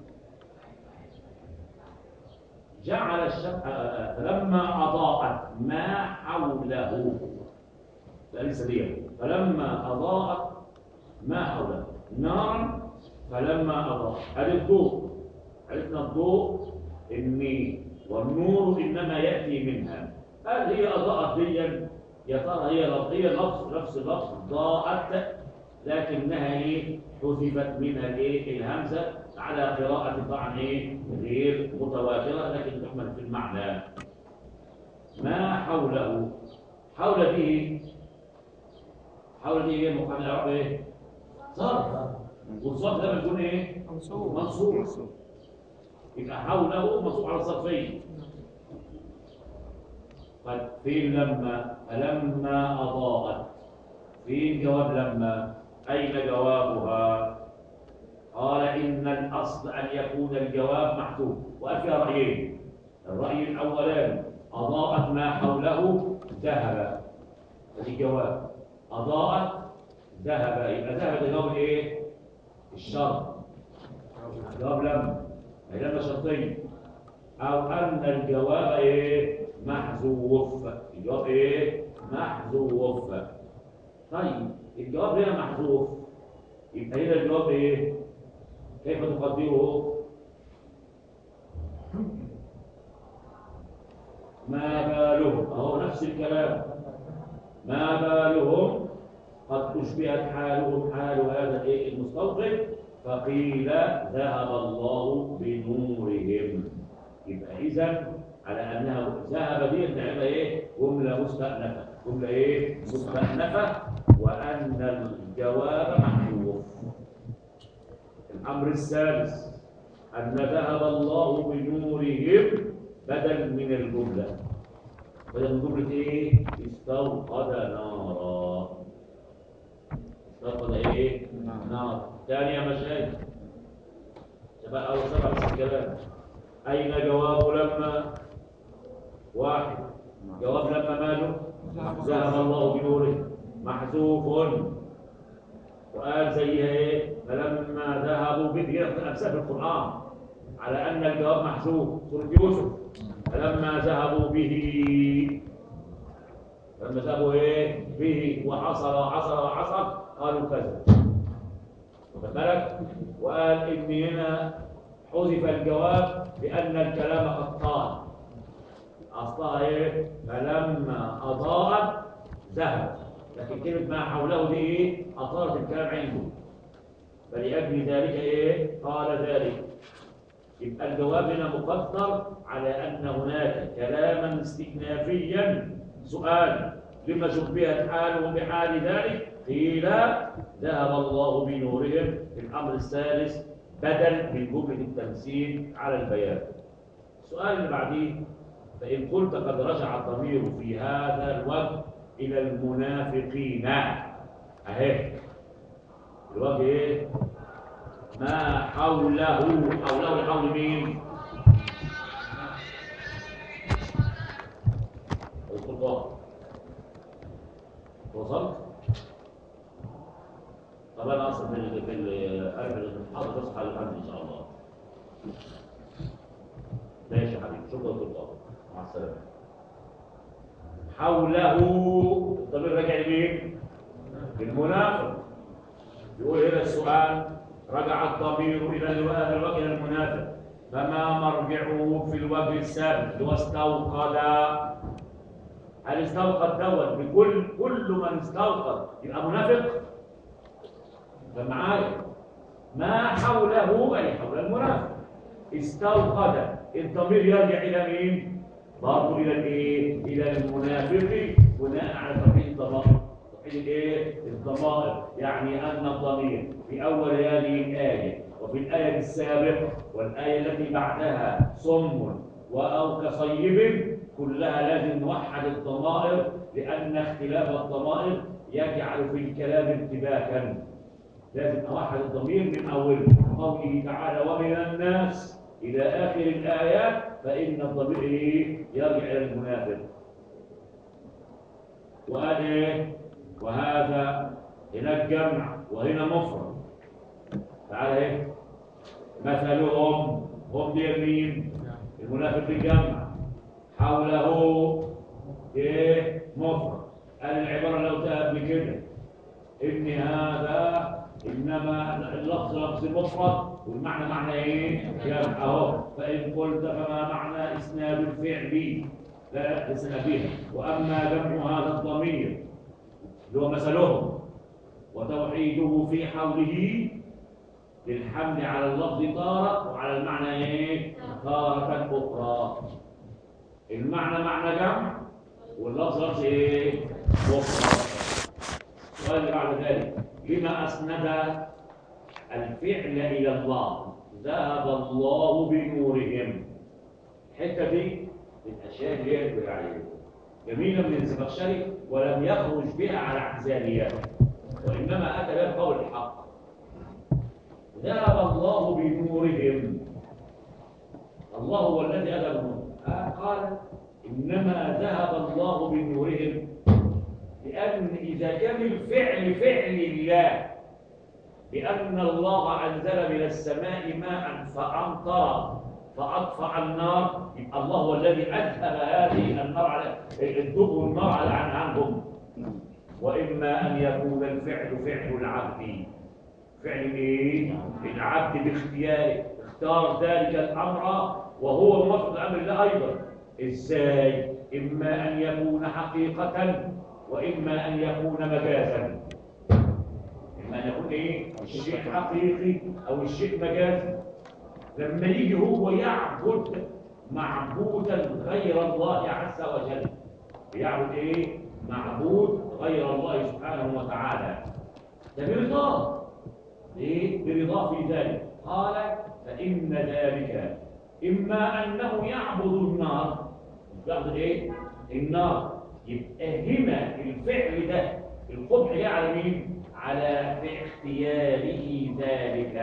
جعل الشمس فلما اضاءت ما حوله ليس دي فلما اضاءت ما حوله نارا فلما اضاءت هذا الضوء عرفنا الضوء اني والنور انما ياتي منها هل هي اضاءت دي يا ترى هي لفظ هي لفظ نفس اللفظ ضاءت لكنها ايه حذفت منها الايه الهمزه على قراءه طبعا ايه غير متواتره لكن تحمل في المعنى ما حوله حول دي حول دي ايه مقام الاعراب ايه صرف والصرف ده بيكون ايه منصوب منصوب يبقى حوله منصوب على الصرفين طيب فين لما فلما اضاءت فين جواب لما اين جوابها قال ان الاصل ان يكون الجواب محذوف وقال فيها رايين الراي الاولاني اضاءت ما حوله ذهب هذه الجواب اضاءت ذهب يبقى ذهب ده جواب ايه الشرط جواب لما هي لما شرطين او ان الجواب ايه محذوف الجواب ايه محذوف طيب الجواب هنا محذوف يبقى هنا الجواب ايه كيف تقدره ما بالهم اهو نفس الكلام ما بالهم قد اشبهت حالهم حال هذا الايه المستوطن فقيل ذهب الله بنورهم يبقى اذا على انها ذهب دي نعمل ايه جمله مستأنفه جمله ايه مستأنفه وان الجواب محذوف الامر الثالث ان ذهب الله بنورهم بدل من الجمله بدل من جمله ايه استوقد نارا استوقد ايه نار ثانيه مشاهد شباب اول سبع بس الكلام اين جواب لما واحد جواب لما ماله ذهب الله بنوره محذوف وقال زيها ايه فلما ذهبوا به هي امثال في القران على ان الجواب محذوف سوره يوسف فلما ذهبوا به لما ذهبوا ايه به وعصر وعصر وعصر قالوا كذا واخد بالك وقال ان هنا حذف الجواب لان الكلام قد طال اصلها ايه فلما اضاءت ذهب لكن كلمه ما حوله دي ايه اطارت الكلام عنده فلاجل ذلك ايه قال ذلك يبقى الجواب هنا مقدر على ان هناك كلاما استئنافيا سؤال لما شبهت حالهم بحال ذلك قيل ذهب الله بنورهم في الامر الثالث بدل من جمله التمثيل على البيان السؤال اللي بعديه فان قلت قد رجع الضمير في هذا الوقت الى المنافقين اهي الوجه ايه ما حوله حوله حول مين القرآن وصلت طب انا اصلا في ال في ال حاضر تصحى للامن ان شاء الله ماشي يا حبيبي شكرا لله مع السلامه حوله الضمير راجع لمين للمنافق يقول هنا السؤال رجع الضمير الى هذا الوجه الى المنافق فما مرجعه في الوجه السابق اللي هو استوقد هل استوقد دوت بكل كل من استوقد يبقى منافق ده معايا ما حوله اي حول المنافق استوقد الضمير يرجع الى مين برضه الى الايه الى المنافق بناء على توحيد الضمائر توحيد الايه الضمائر يعني ان الضمير في اول هذه الايه وفي الايه السابقه والايه التي بعدها صم او كصيب كلها لازم نوحد الضمائر لان اختلاف الضمائر يجعل في الكلام ارتباكا لازم اوحد الضمير من اوله قوله تعالى ومن الناس الى اخر الايات فان الضمير ايه يرجع الى المنافق وقال ايه وهذا هنا الجمع وهنا مفرد تعالى ايه مثلهم هم دي مين المنافق الجمع حوله ايه مفرد قال العباره اللي قلتها قبل كده ان هذا انما اللفظ لفظ مفرد والمعنى معنى ايه جمع اهو فان قلت فما معنى اسناد الفعل لا لسنا فيها واما جمع هذا الضمير اللي هو مثلهم وتوحيده في حوله للحمل على اللفظ تارة وعلى المعنى ايه تارة أخرى المعنى معنى جمع واللفظ لفظ ايه مفرد السؤال اللي بعد ذلك لما أسند الفعل إلى الله ذهب الله بنورهم الحتة دي من الأشياء اللي يقدر عليها جميلة من الزمخشري ولم يخرج بها على اعتزالياته وإنما أتى بها بقول الحق ذهب الله بنورهم الله هو الذي أذهب بنورهم آه قال إنما ذهب الله بنورهم لأن إذا كان الفعل فعل الله بأن الله أنزل من السماء ماء فأمطر فأطفأ النار يبقى الله هو الذي أذهب هذه النار على الدب والنار على عن عنهم وإما أن يكون الفعل فعل العبد فعل إيه؟ العبد باختياره اختار ذلك الأمر وهو موافق لأمر الله أيضا إزاي؟ إما أن يكون حقيقة وإما أن يكون مجازا إما أن يكون إيه؟ الشيء حقيقي أو الشيء مجازي لما يجي هو يعبد معبودا غير الله عز وجل يعبد ايه معبود غير الله سبحانه وتعالى ده برضاه ليه برضاه في ذلك قال فان ذلك اما انه يعبد النار يعبد ايه النار يبقى هنا الفعل ده القبح جاء على مين على في اختياره ذلك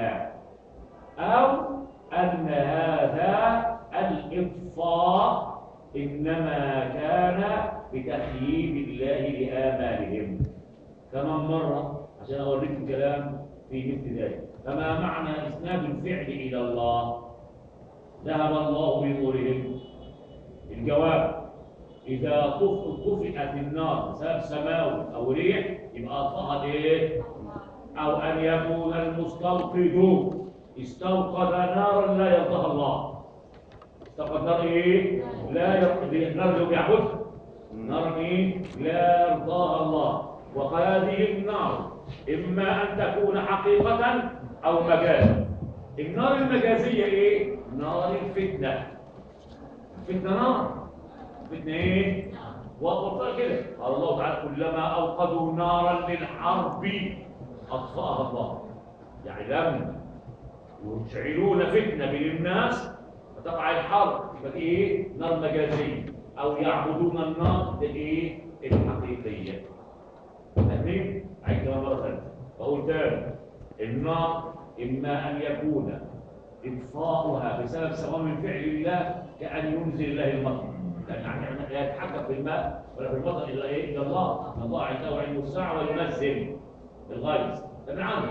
او أن هذا الإطفاء إنما كان بتخييب الله لآمالهم كما مرة عشان أوريكم كلام في مثل ذلك فما معنى إسناد الفعل إلى الله ذهب الله بنورهم الجواب إذا طفئت النار بسبب سماوي أو ريح يبقى أطفأت إيه؟ أو أن يكون المستوقد استوقد نارا لا يرضاها الله استوقد نار ايه لا يرضي النار اللي بيعبدها نار ايه لا يرضاها الله وهذه النار اما ان تكون حقيقه او مجازا النار المجازيه ايه نار الفتنه الفتنه نار الفتنه ايه وقلت كده قال الله تعالى كلما اوقدوا نارا للحرب اطفاها الله يعني لما يشعلون فتنة بين الناس فتقع الحرب يبقى ايه نار مجازية او يعبدون النار ده ايه الحقيقية فاهمين؟ عيد كمان مرة ثانية بقول تاني النار اما ان يكون اطفاؤها بسبب سواء من فعل الله كأن ينزل الله المطر لأن لا يتحكم في الماء ولا في المطر إلا إيه؟ إلا الله الله عنده علم الساعة وينزل الغيث فمن عنده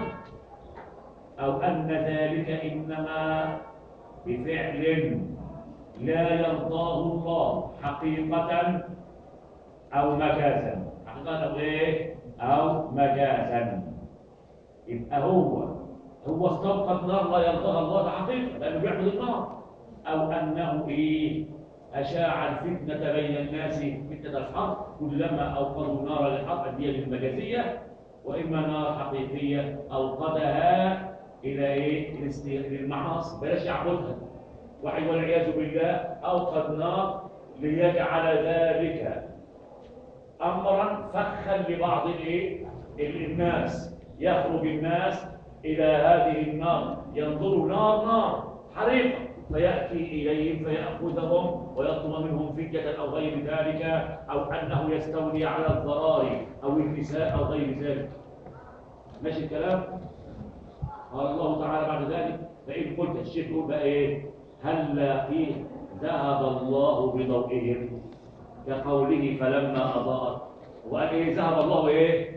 أو أن ذلك إنما بفعل لا يرضاه الله حقيقة أو مجازا حقيقة أو إيه؟ أو مجازا يبقى هو هو استوقد نار لا يرضاها الله ده حقيقة لأنه بيعبد النار أو أنه إيه؟ أشاع الفتنة بين الناس فتنة الحرب كلما أوقدوا نارا للحرب دي المجازية وإما نار حقيقية أوقدها الى ايه للمعاصي بلاش يعبدها واحد والعياذ بالله اوقد نار ليجعل ذلك امرا فخا لبعض الايه ال- الناس يخرج الناس الى هذه النار ينظروا نار نار حريقه فياتي اليهم فياخذهم ويطلب منهم فديه او غير ذلك او انه يستولي على الضرائر او النساء او غير ذلك ماشي الكلام قال الله تعالى بعد ذلك فإن قلت الشيخ يقول بقى إيه هل قيل ذهب الله بضوئهم كقوله فلما أضاءت وقال إيه ذهب الله إيه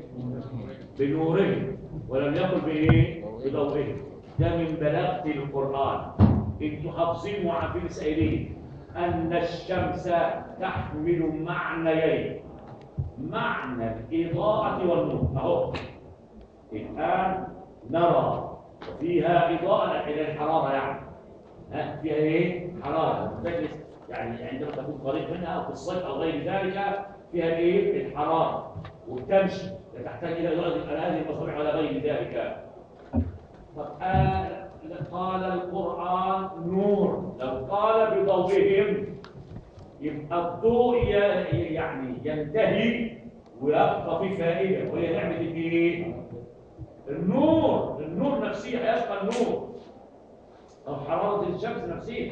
بنورهم ولم يقل بإيه بضوئهم ده من بلاغة القرآن انتوا حافظين وعارفين سائلين أن الشمس تحمل معنيين معنى الإضاءة والنور أهو الآن نرى وفيها إضاءة إلى الحرارة يعني ها فيها إيه؟ حرارة تجلس يعني عندما تكون قريب منها أو في الصيف أو غير ذلك فيها إيه؟ الحرارة وبتمشي لا تحتاج إلى إضاءة على هذه المصابيح ولا غير ذلك طب آه قال القرآن نور لو قال بضوئهم يبقى الضوء ي- يعني ينتهي ويبقى في فائدة وهي نعمة الإيه؟ النور النور نفسه هيبقى النور أو حرارة الشمس نفسه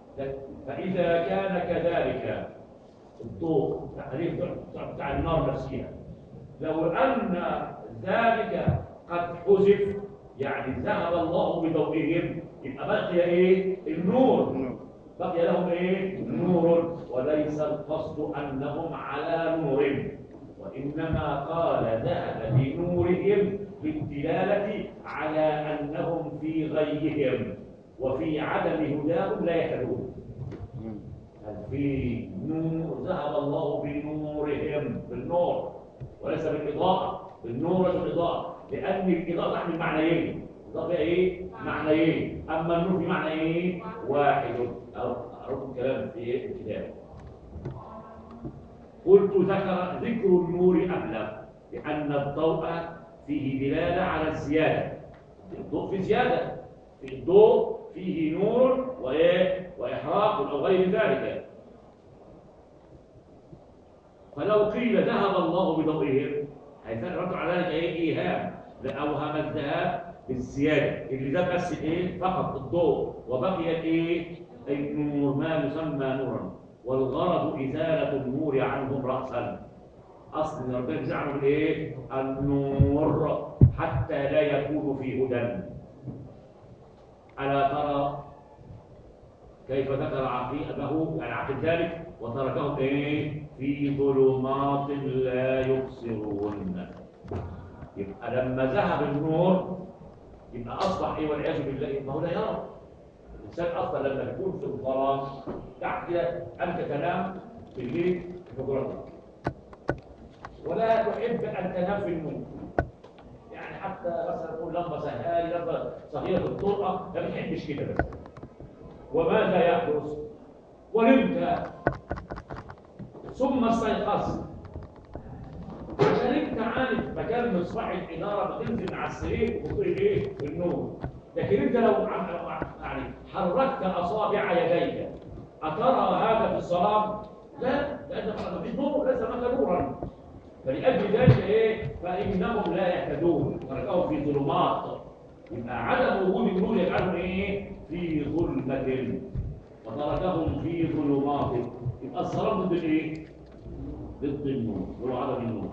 فإذا كان كذلك الضوء تعريف بتاع النار نفسها لو أن ذلك قد حذف يعني ذهب الله بضوئهم يبقى بقي إيه؟ النور بقي لهم إيه؟ نور وليس القصد أنهم على نور وإنما قال ذهب بنورهم بالدلالة على أنهم في غيهم وفي عدم هداهم لا يهتدون هل في نور ذهب الله بنورهم بالنور وليس بالإضاءة بالنور وليس بالإضاءة لأن الإضاءة تحمل معنيين الإضاءة فيها إيه؟ معنيين أما النور في معنى إيه؟ واحد أو أعرف الكلام في إيه؟ في الكتاب قلت ذكر ذكر النور أبلغ لأن الضوء فيه دلالة على الزيادة الضوء في زيادة في الضوء فيه نور وإيه وإحراق أو غير ذلك فلو قيل ذهب الله بضوئهم هيترتب على ذلك ايه ايهام لاوهم الذهاب بالزياده اللي ده بس ايه فقط الضوء وبقي الايه النور ما يسمى نورا والغرض ازاله النور عنهم راسا اصل ربنا يزعم بالايه النور حتى لا يكون في هدى الا ترى كيف ذكر عقيده يعني عقد ذلك وتركهم ايه في ظلمات لا يبصرون يبقى لما ذهب النور يبقى اصبح ايه والعياذ بالله ما هو لا يرى الانسان اصلا لما يكون في الظلام تحت كده انت تنام بالليل في حجرتك ولا تحب ان تنام في النوم يعني حتى مثلا نقول لمبه سهالي لمبه صغيره الطرقه ما بتحبش كده بس وماذا يحدث ونمت ثم استيقظت عشان انت عارف مكان مصباح الاناره بتنزل على السرير وتقول ايه النور لكن انت لو عم- يعني حركت اصابع يديك اترى هذا في الظلام لا لان ما فيش نور ليس هناك نورا فلاجل ذلك ايه فانهم لا يهتدون تركهم في ظلمات يبقى عدم وجود النور يجعلهم ايه في ظلمه وتركهم في ظلمات يبقى الظلام ضد الايه ضد النور هو عدم النور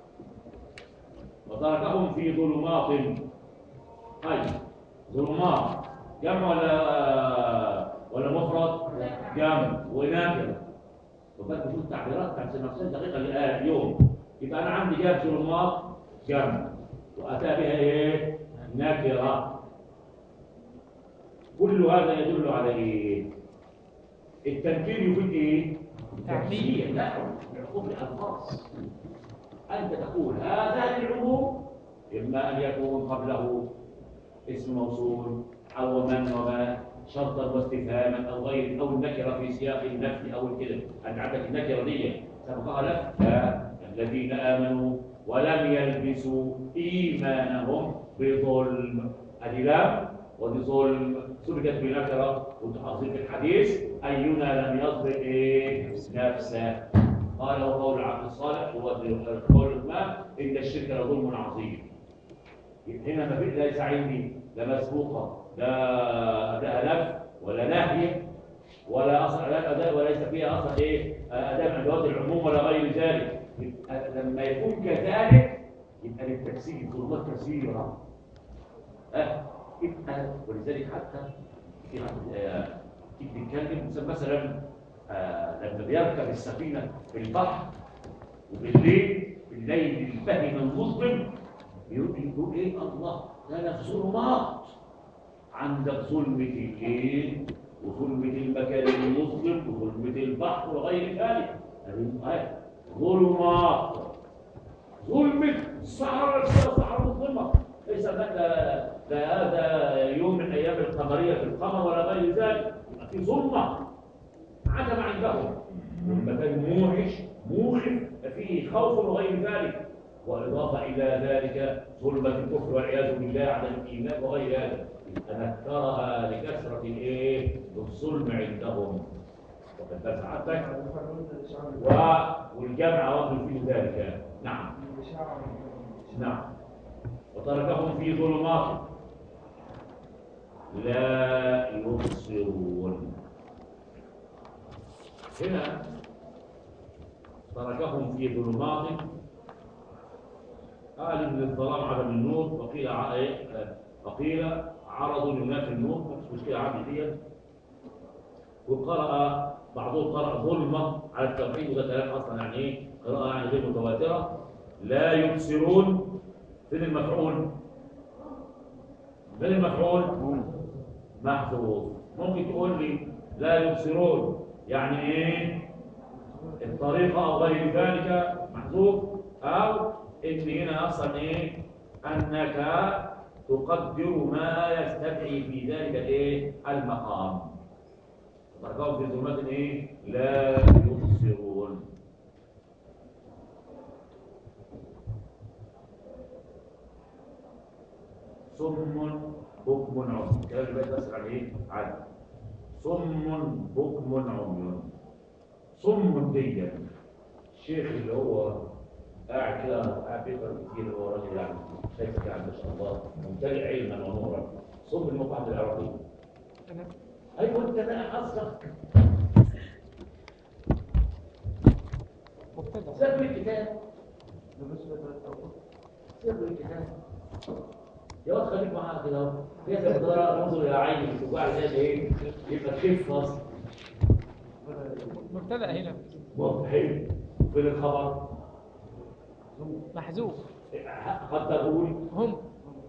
وتركهم في ظلمات طيب ظلمات جمع ولا ولا مفرد جمع ونكره وبقى تشوف التعبيرات بتاعت نفسها دقيقه للآية اليوم يبقى انا عندي جاب ظلمات جمع واتى بها ايه نكره كل هذا يدل على ايه التنكير يفيد ايه تعبير لا يعقوب الالفاظ انت تقول هذا العموم اما ان يكون قبله اسم موصول او من وما شرطا واستفهاما او غير او النكره في سياق النفي او الكده انت عندك النكره دي سبقها لك لا الذين امنوا ولم يلبسوا ايمانهم بظلم ادي لام ودي ظلم سبقت بنكره وتحصيل في الحديث اينا لم يظلم ايه نفسه قال هو قول العبد الصالح هو قول الإمام إن الشرك لظلم عظيم هنا ما في ليس عندي لا مسبوقة لا أداء لف ولا نهي ولا أصل أداء أداء وليس فيها أصل إيه أداء من أدوات العموم ولا غير ذلك يبقى لما يكون كذلك يبقى للتكسير ظلمات كثيرة أه يبقى ولذلك حتى في آه، تيجي تتكلم مثلا آه، لما بيركب السفينة في البحر وبالليل بالليل البهن المظلم يقول يقول ايه الله ده انا في ظلمات عندك ظلمة الليل وظلمة المكان المظلم وظلمة البحر وغير ذلك هذه آية ظلمات ظلمة الصحراء الصحراء مظلمة ليس ده ده هذا يوم من ايام القمرية في القمر ولا غير ذلك يبقى في ظلمة عدم عندهم والمكان موحش موخف فيه خوف وغير ذلك وإضافة إلى ذلك ظلمة الكفر والعياذ بالله عدم الإيمان وغير هذا تنكرها لكثرة الإيه؟ الظلم عندهم وقد بس عندك و... والجمع وضع في ذلك نعم نعم وتركهم في ظلمات لا يبصرون هنا تركهم في ظلمات قال ان الظلام عدم النور وقيل ع- إيه؟ آه، وقيل عرض ينافي النور مش مشكله عندي دي وقرأ بعضهم قرأ ظلمة على التوحيد وده كلام اصلا يعني ايه قراءة يعني غير متواترة لا يبصرون فين المفعول؟ فين المفعول؟ محذوف ممكن تقول لي لا يبصرون يعني ايه الطريقة او غير ذلك محذوف او ان هنا اصلا ايه انك تقدر ما يستدعي في ذلك الايه المقام تركهم في ظلمات ايه لا يبصرون صم بكم عمي كلام البيت بس عن ايه عادي صم بكم عمي صم دي الشيخ اللي هو قاعد كده قاعد بيقرا كتير هو راجل يعني شايف كده ما شاء الله ممتلئ علما ونورا صم المقاعد العربيه ايوه انت بقى قصدك سر الكتاب سر الكتاب يا واد خليك معاها كده اهو هي زي ما ترى انظر الى عيني وبعد كده ايه يبقى كيف فصل مبتدأ هنا حلو فين الخبر محذوف قد تقول هم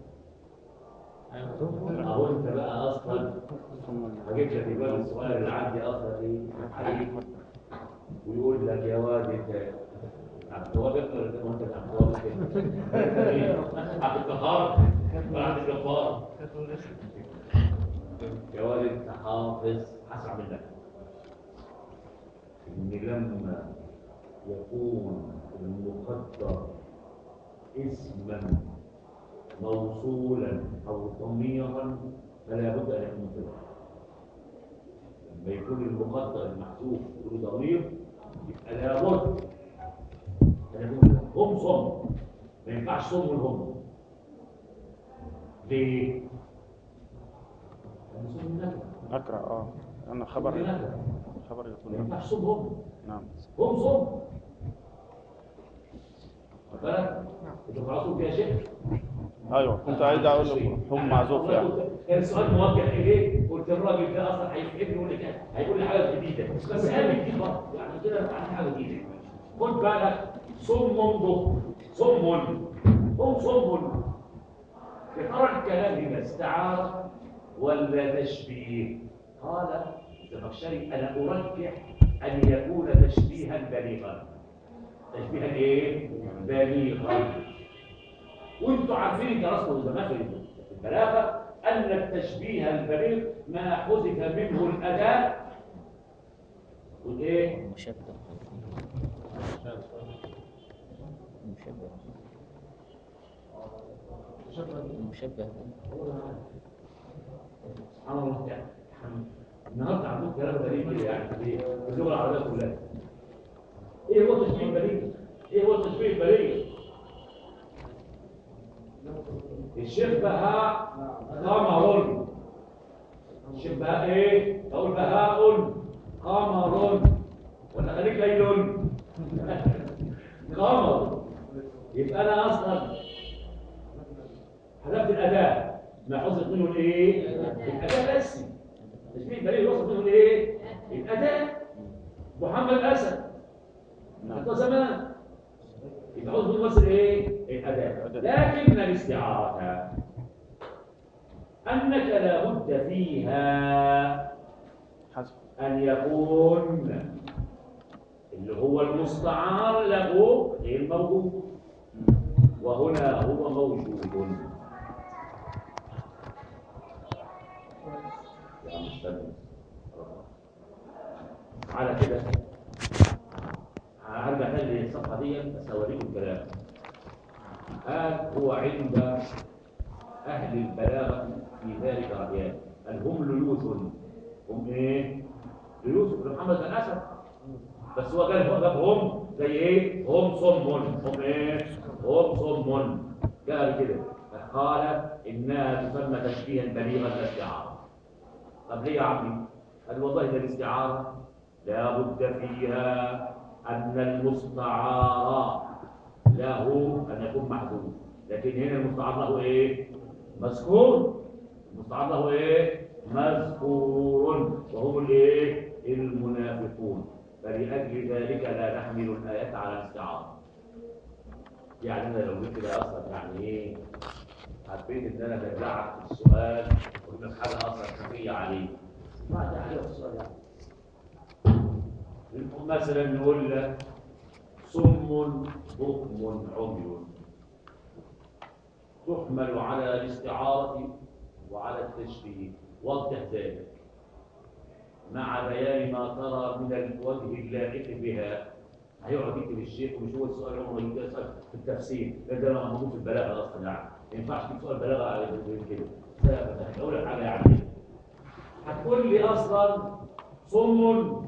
اهو انت بقى اصلا هجيب لك الواد الصغير اللي عندي اصلا ايه حبيبي ويقول لك يا واد انت عبد الوهاب يقدر انت وانت عبد الوهاب كده إيه؟ عبد القهار ولا عبد الجبار يا واد انت حافظ هسمع منك ان لما يكون المقدر اسما موصولا او ضميرا فلا بد ان يكون كده لما يكون المقدر المحذوف له ضمير يبقى لابد ان يكون كده. هم صم ما ينفعش صم والهم ليه؟ لأن صم نكره أقرأ اه أنا صم خبر نكره خبر ما يكون ينفعش صم هم نعم هم صم واخد بالك؟ انتوا خلاص فيها شيء أيوه كنت عايز أقول لك هم معزوف يعني كان السؤال موجه اليه قلت الراجل ده اصلا هيفهمني يقول لك هيقول لي حاجه جديده بس قال جديد برضه يعني كده عن حاجه جديده خد بالك صم بكم صم هم صم يا ترى الكلام هنا استعاره ولا تشبيه قال الزمخشري انا ارجح ان يكون تشبيها بليغا تشبيها ايه بليغا وانتوا عارفين درسوا زمان في البلاغه ان التشبيه البليغ ما حذف منه الاداء والايه مشبه مشبه مشبه سبحان الله يعني الحمد. النهارده عندكم كلام غريب كده يعني في اللغه العربيه كلها ايه هو تشبيه البليغ ايه هو تشبيه البليغ الشبه قمر شبه ايه اقول بهاء قمر ولا خليك ليل قمر يبقى انا اصلا حذفت الاداه ما حذف منه الايه الاداه بس تشبيه البليغ وصف منه الايه الاداه محمد اسد حتى زمان يبقى حذف منه بس الايه الاداه لكن الاستعاره انك لابد فيها حسب أن يكون اللي هو المستعار له غير موجود وهنا هو موجود يا عم استنى على كده هرجع تاني للصفحة دي بس أوريكم الكلام هذا هو عند أهل البلاغة في ذلك رأيان هل هم ليوث هم إيه؟ ليوث بن محمد بن أسد بس هو قال هو هم زي إيه؟ هم صم هم إيه؟ هم صم قال كده قال إنها تسمى تشبيها بليغا الاستعارة طب ليه يا عمي؟ قال والله ده الاستعارة لا بد فيها أن المستعار له أن يكون محذوف لكن هنا المستعار له إيه؟ مذكور المستعار له إيه؟ مذكور وهم الإيه؟ المنافقون فلأجل ذلك لا نحمل الآيات على الاستعارة يعني أنا لو قلت كده أصلا يعني إيه؟ حبيت إن أنا بدلعك في السؤال وأقول لك حاجة أصلا خفية عليك ما ده حاجة في السؤال يعني مثلا نقول لك صم بكم عمي تحمل على الاستعارة وعلى التشبيه وضح ذلك مع بيان ما ترى من الوجه اللائق بها هيقعد يكتب الشيخ ومش هو السؤال عمره يجي يسأل في التفسير ده ده موجود في البلاغه اصلا يعني ما ينفعش تجيب سؤال بلاغه على كده ده هقول لك حاجه يعني هتقول لي اصلا صم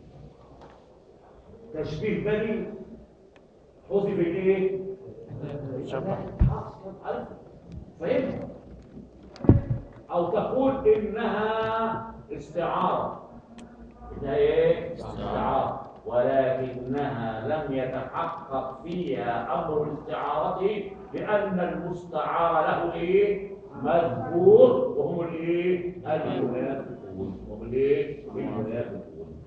تشبيه بني حذف الايه؟ شبه. خلاص عرفت فهمت او تقول انها استعاره انها ايه؟ استعاره ولكنها لم يتحقق فيها امر الاستعاره لان المستعار له ايه؟ مذكور وهم الايه؟ المنافقون هم الايه؟ المنافقون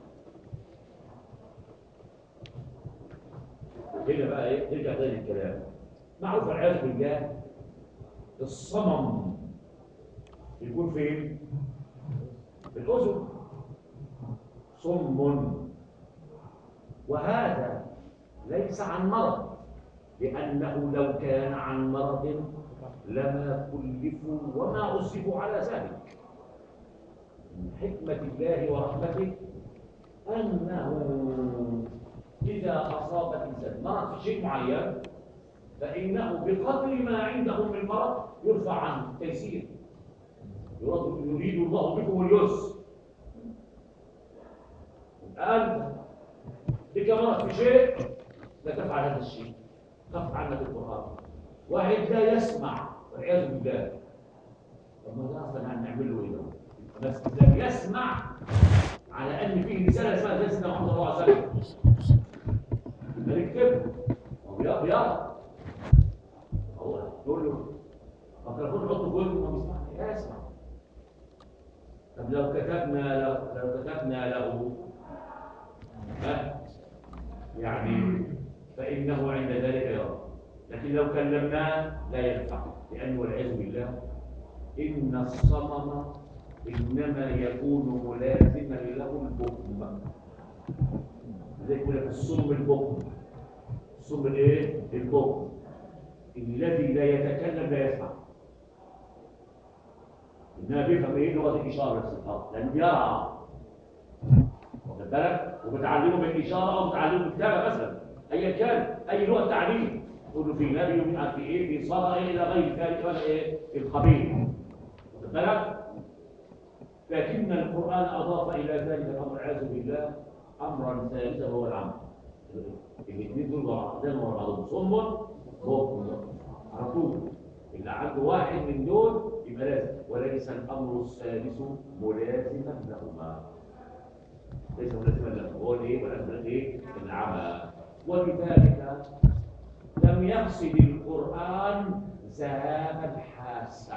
هنا بقى ايه نرجع تاني الكلام معروف والعياذ بالله الصمم يكون فين في الاذن صم وهذا ليس عن مرض لانه لو كان عن مرض لما كلفوا وما اصيبوا على ذلك من حكمه الله ورحمته انه إذا أصاب الإنسان مرض في شيء معين فإنه بقدر ما عندهم من مرض يرفع عنه تيسير يراد- يريد الله بكم اليسر الآن بك مرض في شيء لا تفعل هذا الشيء خف عنك القرآن واحد لا يسمع والعياذ بالله طب ما ده أصلا هنعمل له إيه ده؟ بس إذا يسمع على أن فيه رسالة اسمها رسالة سيدنا محمد صلى الله عليه وسلم بنكتب هو بيقرا بيقرا هو تقول له ميكروفون حطه في ودنه ما بيسمعش لا يسمع طب لو كتبنا له لو كتبنا له ها يعني فإنه عند ذلك يرى لكن لو كلمناه لا ينفع لأنه والعياذ بالله إن الصمم إنما يكون ملازما له البكم زي يقول لك الصم البكم الصم الايه البكم الذي لا يتكلم لا يسمع انما بيفهم ايه لغه الاشاره بس فقط لانه بيرى واخد بالك وبتعلمه بالاشاره او بتعلمه بالكتابه مثلا ايا كان اي لغه تعليم تقول له في نبي ومش عارف في ايه في صلاه إيه الى غير ذلك ولا ايه الخبير واخد بالك لكن القران اضاف الى ذلك الامر والعياذ بالله امرا ثالثا وهو العمل الاثنين دول بعضهم ورا بعضهم صم بكم على طول اللي عنده واحد من دول يبقى لازم وليس الامر السادس ملازما لهما ليس ملازما لهما هو الايه ولازم الايه العمى ولذلك لم يقصد القران ذهاب الحاسه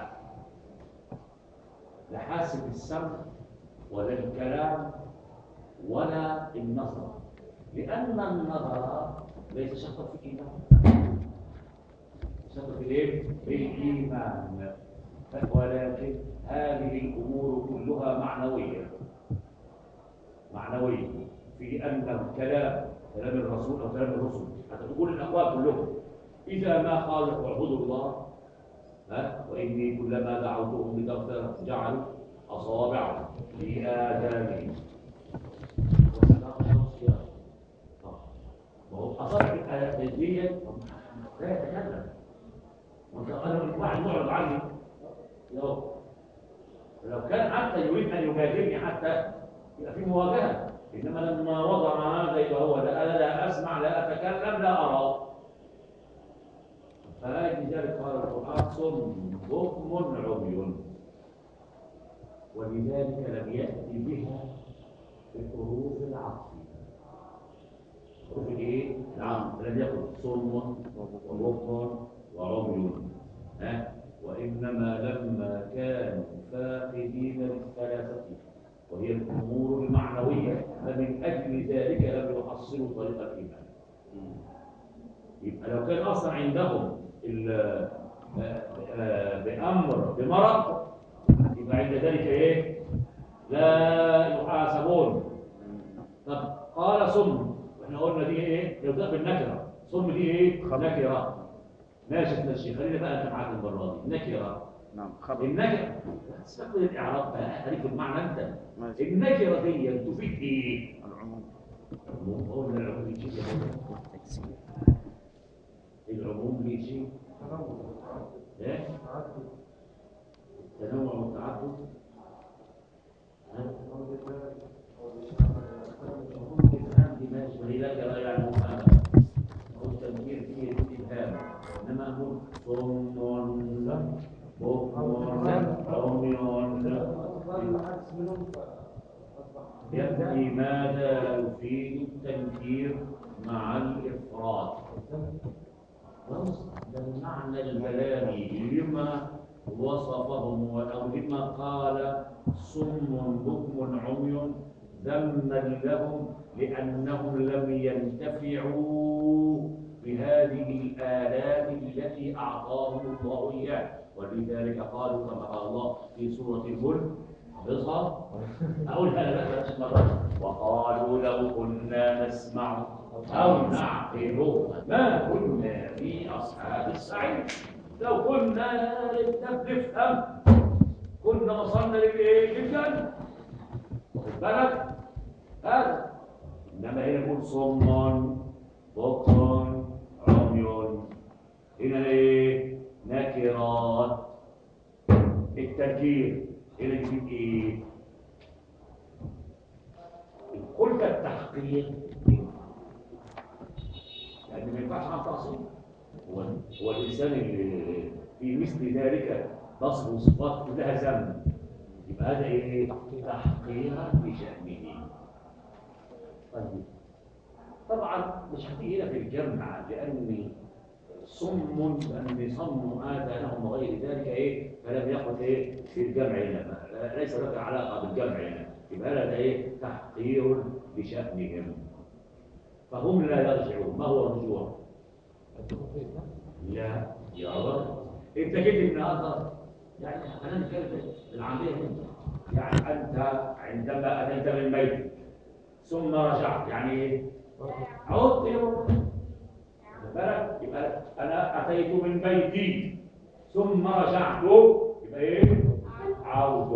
لا حاسه السمع ولا الكلام ولا النظر لأن النظر ليس شرطا في الإيمان شرطا في الإيه؟ في الإيمان ولكن هذه الأمور كلها معنوية معنوية في أن الكلام كلام الرسول أو كلام الرسل حتى تقول الأقوال كلهم إذا ما قالوا اعبدوا الله ها وإني كلما دعوتهم لتغفر جعلوا أصابعهم في آذانهم وهو أصابع الآيات دي لا يتكلم وانت انا واحد معرض عني لو لو كان حتى يريد ان يجادلني حتى يبقى في مواجهه انما لما وضع هذا يبقى هو لا انا لا اسمع لا اتكلم لا ارى فلاجل ذلك قال القران صم بكم عمي ولذلك لم ياتي بها بحروف العطف حروف الايه؟ نعم لم يكن صم وبكم وعمي ها وإنما لما كانوا فاقدين للثلاثة وهي الأمور المعنوية فمن أجل ذلك لم يحصلوا طريق الإيمان يبقى لو كان أصلا عندهم ال- آه، آه، بأمر بمرض يبقى عند ذلك إيه؟ لا يحاسبون طب قال صم واحنا قلنا دي ايه؟ يبدأ بالنكرة صم دي ايه؟ نكرة ماشي يا الشيخ خلينا بقى انت معاك المره دي نكره نعم خبر النكره استقبل الاعراب بقى خليك المعنى انت ماشي النكره دي تفيد ايه؟ العموم العموم هو من العموم يجي العموم بيجي ايه؟ التنوع والتعدد ها؟ الإبهام دي ماشي وهي نكره يعني مفهمه أو التنكير فيه الإبهام إنما أقول صم بكم عمي يبني ماذا يفيد التنكير مع الإفراد ده المعنى البلاغي لما وصفهم أو لما قال صم بكم عمي ذما لهم لأنهم لم ينتفعوا بهذه الآلات التي أعطاهم الله إياها ولذلك قالوا كما قال الله في سورة الملك حفظها أقولها أنا بقى بلاش مرة وقالوا لو كنا نسمع أو نعقل ما كنا في أصحاب السعير لو كنا نفهم كنا وصلنا للإيه؟ للجنة واخد بالك هذا انما هنا نقول صم بكم عمي هنا ايه نكرات التنكير هنا يجيب ايه قلت التحقيق يعني ما ينفعش عن تقصير هو هو الانسان اللي في مثل ذلك تصف صفات كلها ذنب يبقى هذا ايه تحقيرا بشأنه طيب طبعا مش هتيجي هنا في الجمع لان صم لان صم اذانهم وغير ذلك ايه فلم يقل ايه في الجمع هنا ليس لك علاقه بالجمع هنا يبقى هذا ايه تحقير بشأنهم فهم لا يرجعون ما هو الرجوع؟ لا يا رب انت جيت النهارده يعني خلينا نتكلم بالعاميه يعني انت عندما اتيت من بيتك ثم رجعت يعني ايه؟ عدت الى بالك يبقى انا اتيت من بيتي ثم رجعت يبقى ايه؟ عود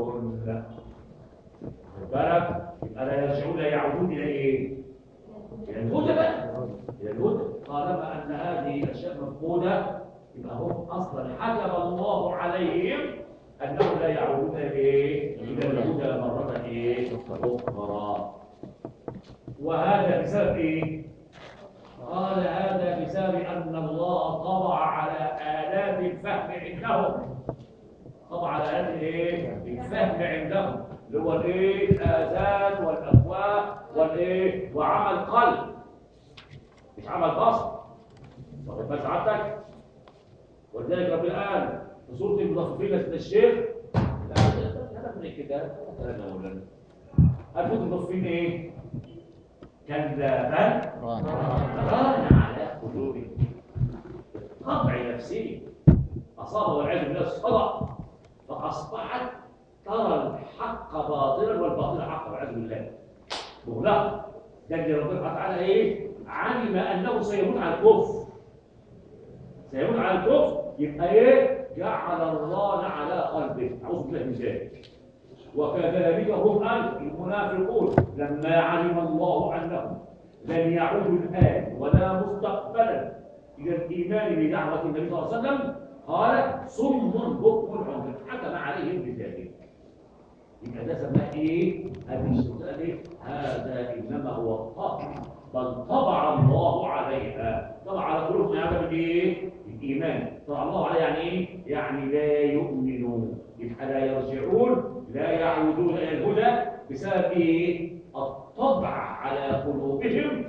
بالك يبقى لا يرجعون لا يعودون الى ايه؟ الى الهدى بقى الى الهدى طالما ان هذه الاشياء مفقوده يبقى هم اصلا حكم الله عليهم انهم لا يعودون ايه الى الهدى مره ايه اخرى وهذا بسبب ايه قال هذا بسبب أن الله طبع على آلات الفهم عندهم طبع على آلات الإيه؟ الفهم عندهم اللي هو الإيه؟ الآذان والأفواه والإيه؟ وعمل قلب مش عمل بصر واخد بال سعادتك؟ ولذلك ربنا قال في سورة المطففين لسيدنا الشيخ لا هذا من الكتاب هذا يا مولانا قال سورة المطففين إيه؟ كذابا ران على قلوبهم طبع نفسه أصابه والعياذ بالله الصدع فأصبحت ترى الحق باطلا والباطل حقا والعياذ بالله مغلقة ده اللي ربنا سبحانه وتعالى إيه؟ علم أنه سيموت على الكفر سيموت على الكفر يبقى إيه؟ جعل الران على قلبه أعوذ بالله من ذلك وكذلك هم أنت المنافقون لما علم الله أنهم لن يعودوا الآن ولا مستقبلا إلى الإيمان بدعوة النبي صلى الله عليه وسلم قال صم بكم عمر حكم عليهم بذلك يبقى ده سماه ايه؟ هذه الشغلانه ايه؟ هذا انما هو الطبع بل طبع الله عليها طبع على قلوبهم عدم الايه؟ الايمان طبع الله عليها يعني ايه؟ يعني لا يؤمنون يبقى لا يرجعون لا يعودون الى الهدى بسبب ايه؟ الطبع على قلوبهم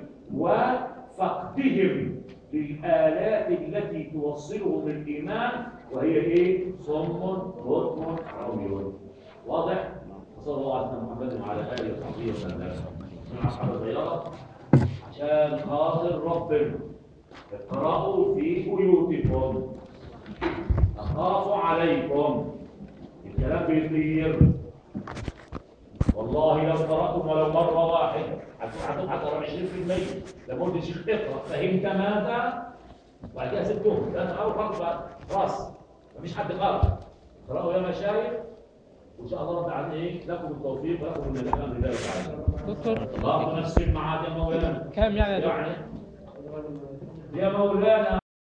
وفقدهم للآلات التي توصلهم الإيمان وهي إيه؟ صم بكم عمي واضح؟ صلى الله على سيدنا محمد وعلى آله وصحبه وسلم مع أصحاب الغيرة عشان خاطر ربنا اقرأوا في بيوتكم أخاف عليكم الكلام بيطير والله لو قرأتم ولو مرة واحدة هتكون هتقرأ 20% لما قلت يا شيخ اقرأ فهمت ماذا؟ وبعد كده سبتهم لأن أول خلاص بقى خلاص مفيش حد قرأ اقرأوا يا مشايخ وإن شاء الله رب العالمين إيه لكم التوفيق ولكم النجاح بذلك تعالى دكتور الله نفس المعاد يا مولانا كم يعني يعني يا مولانا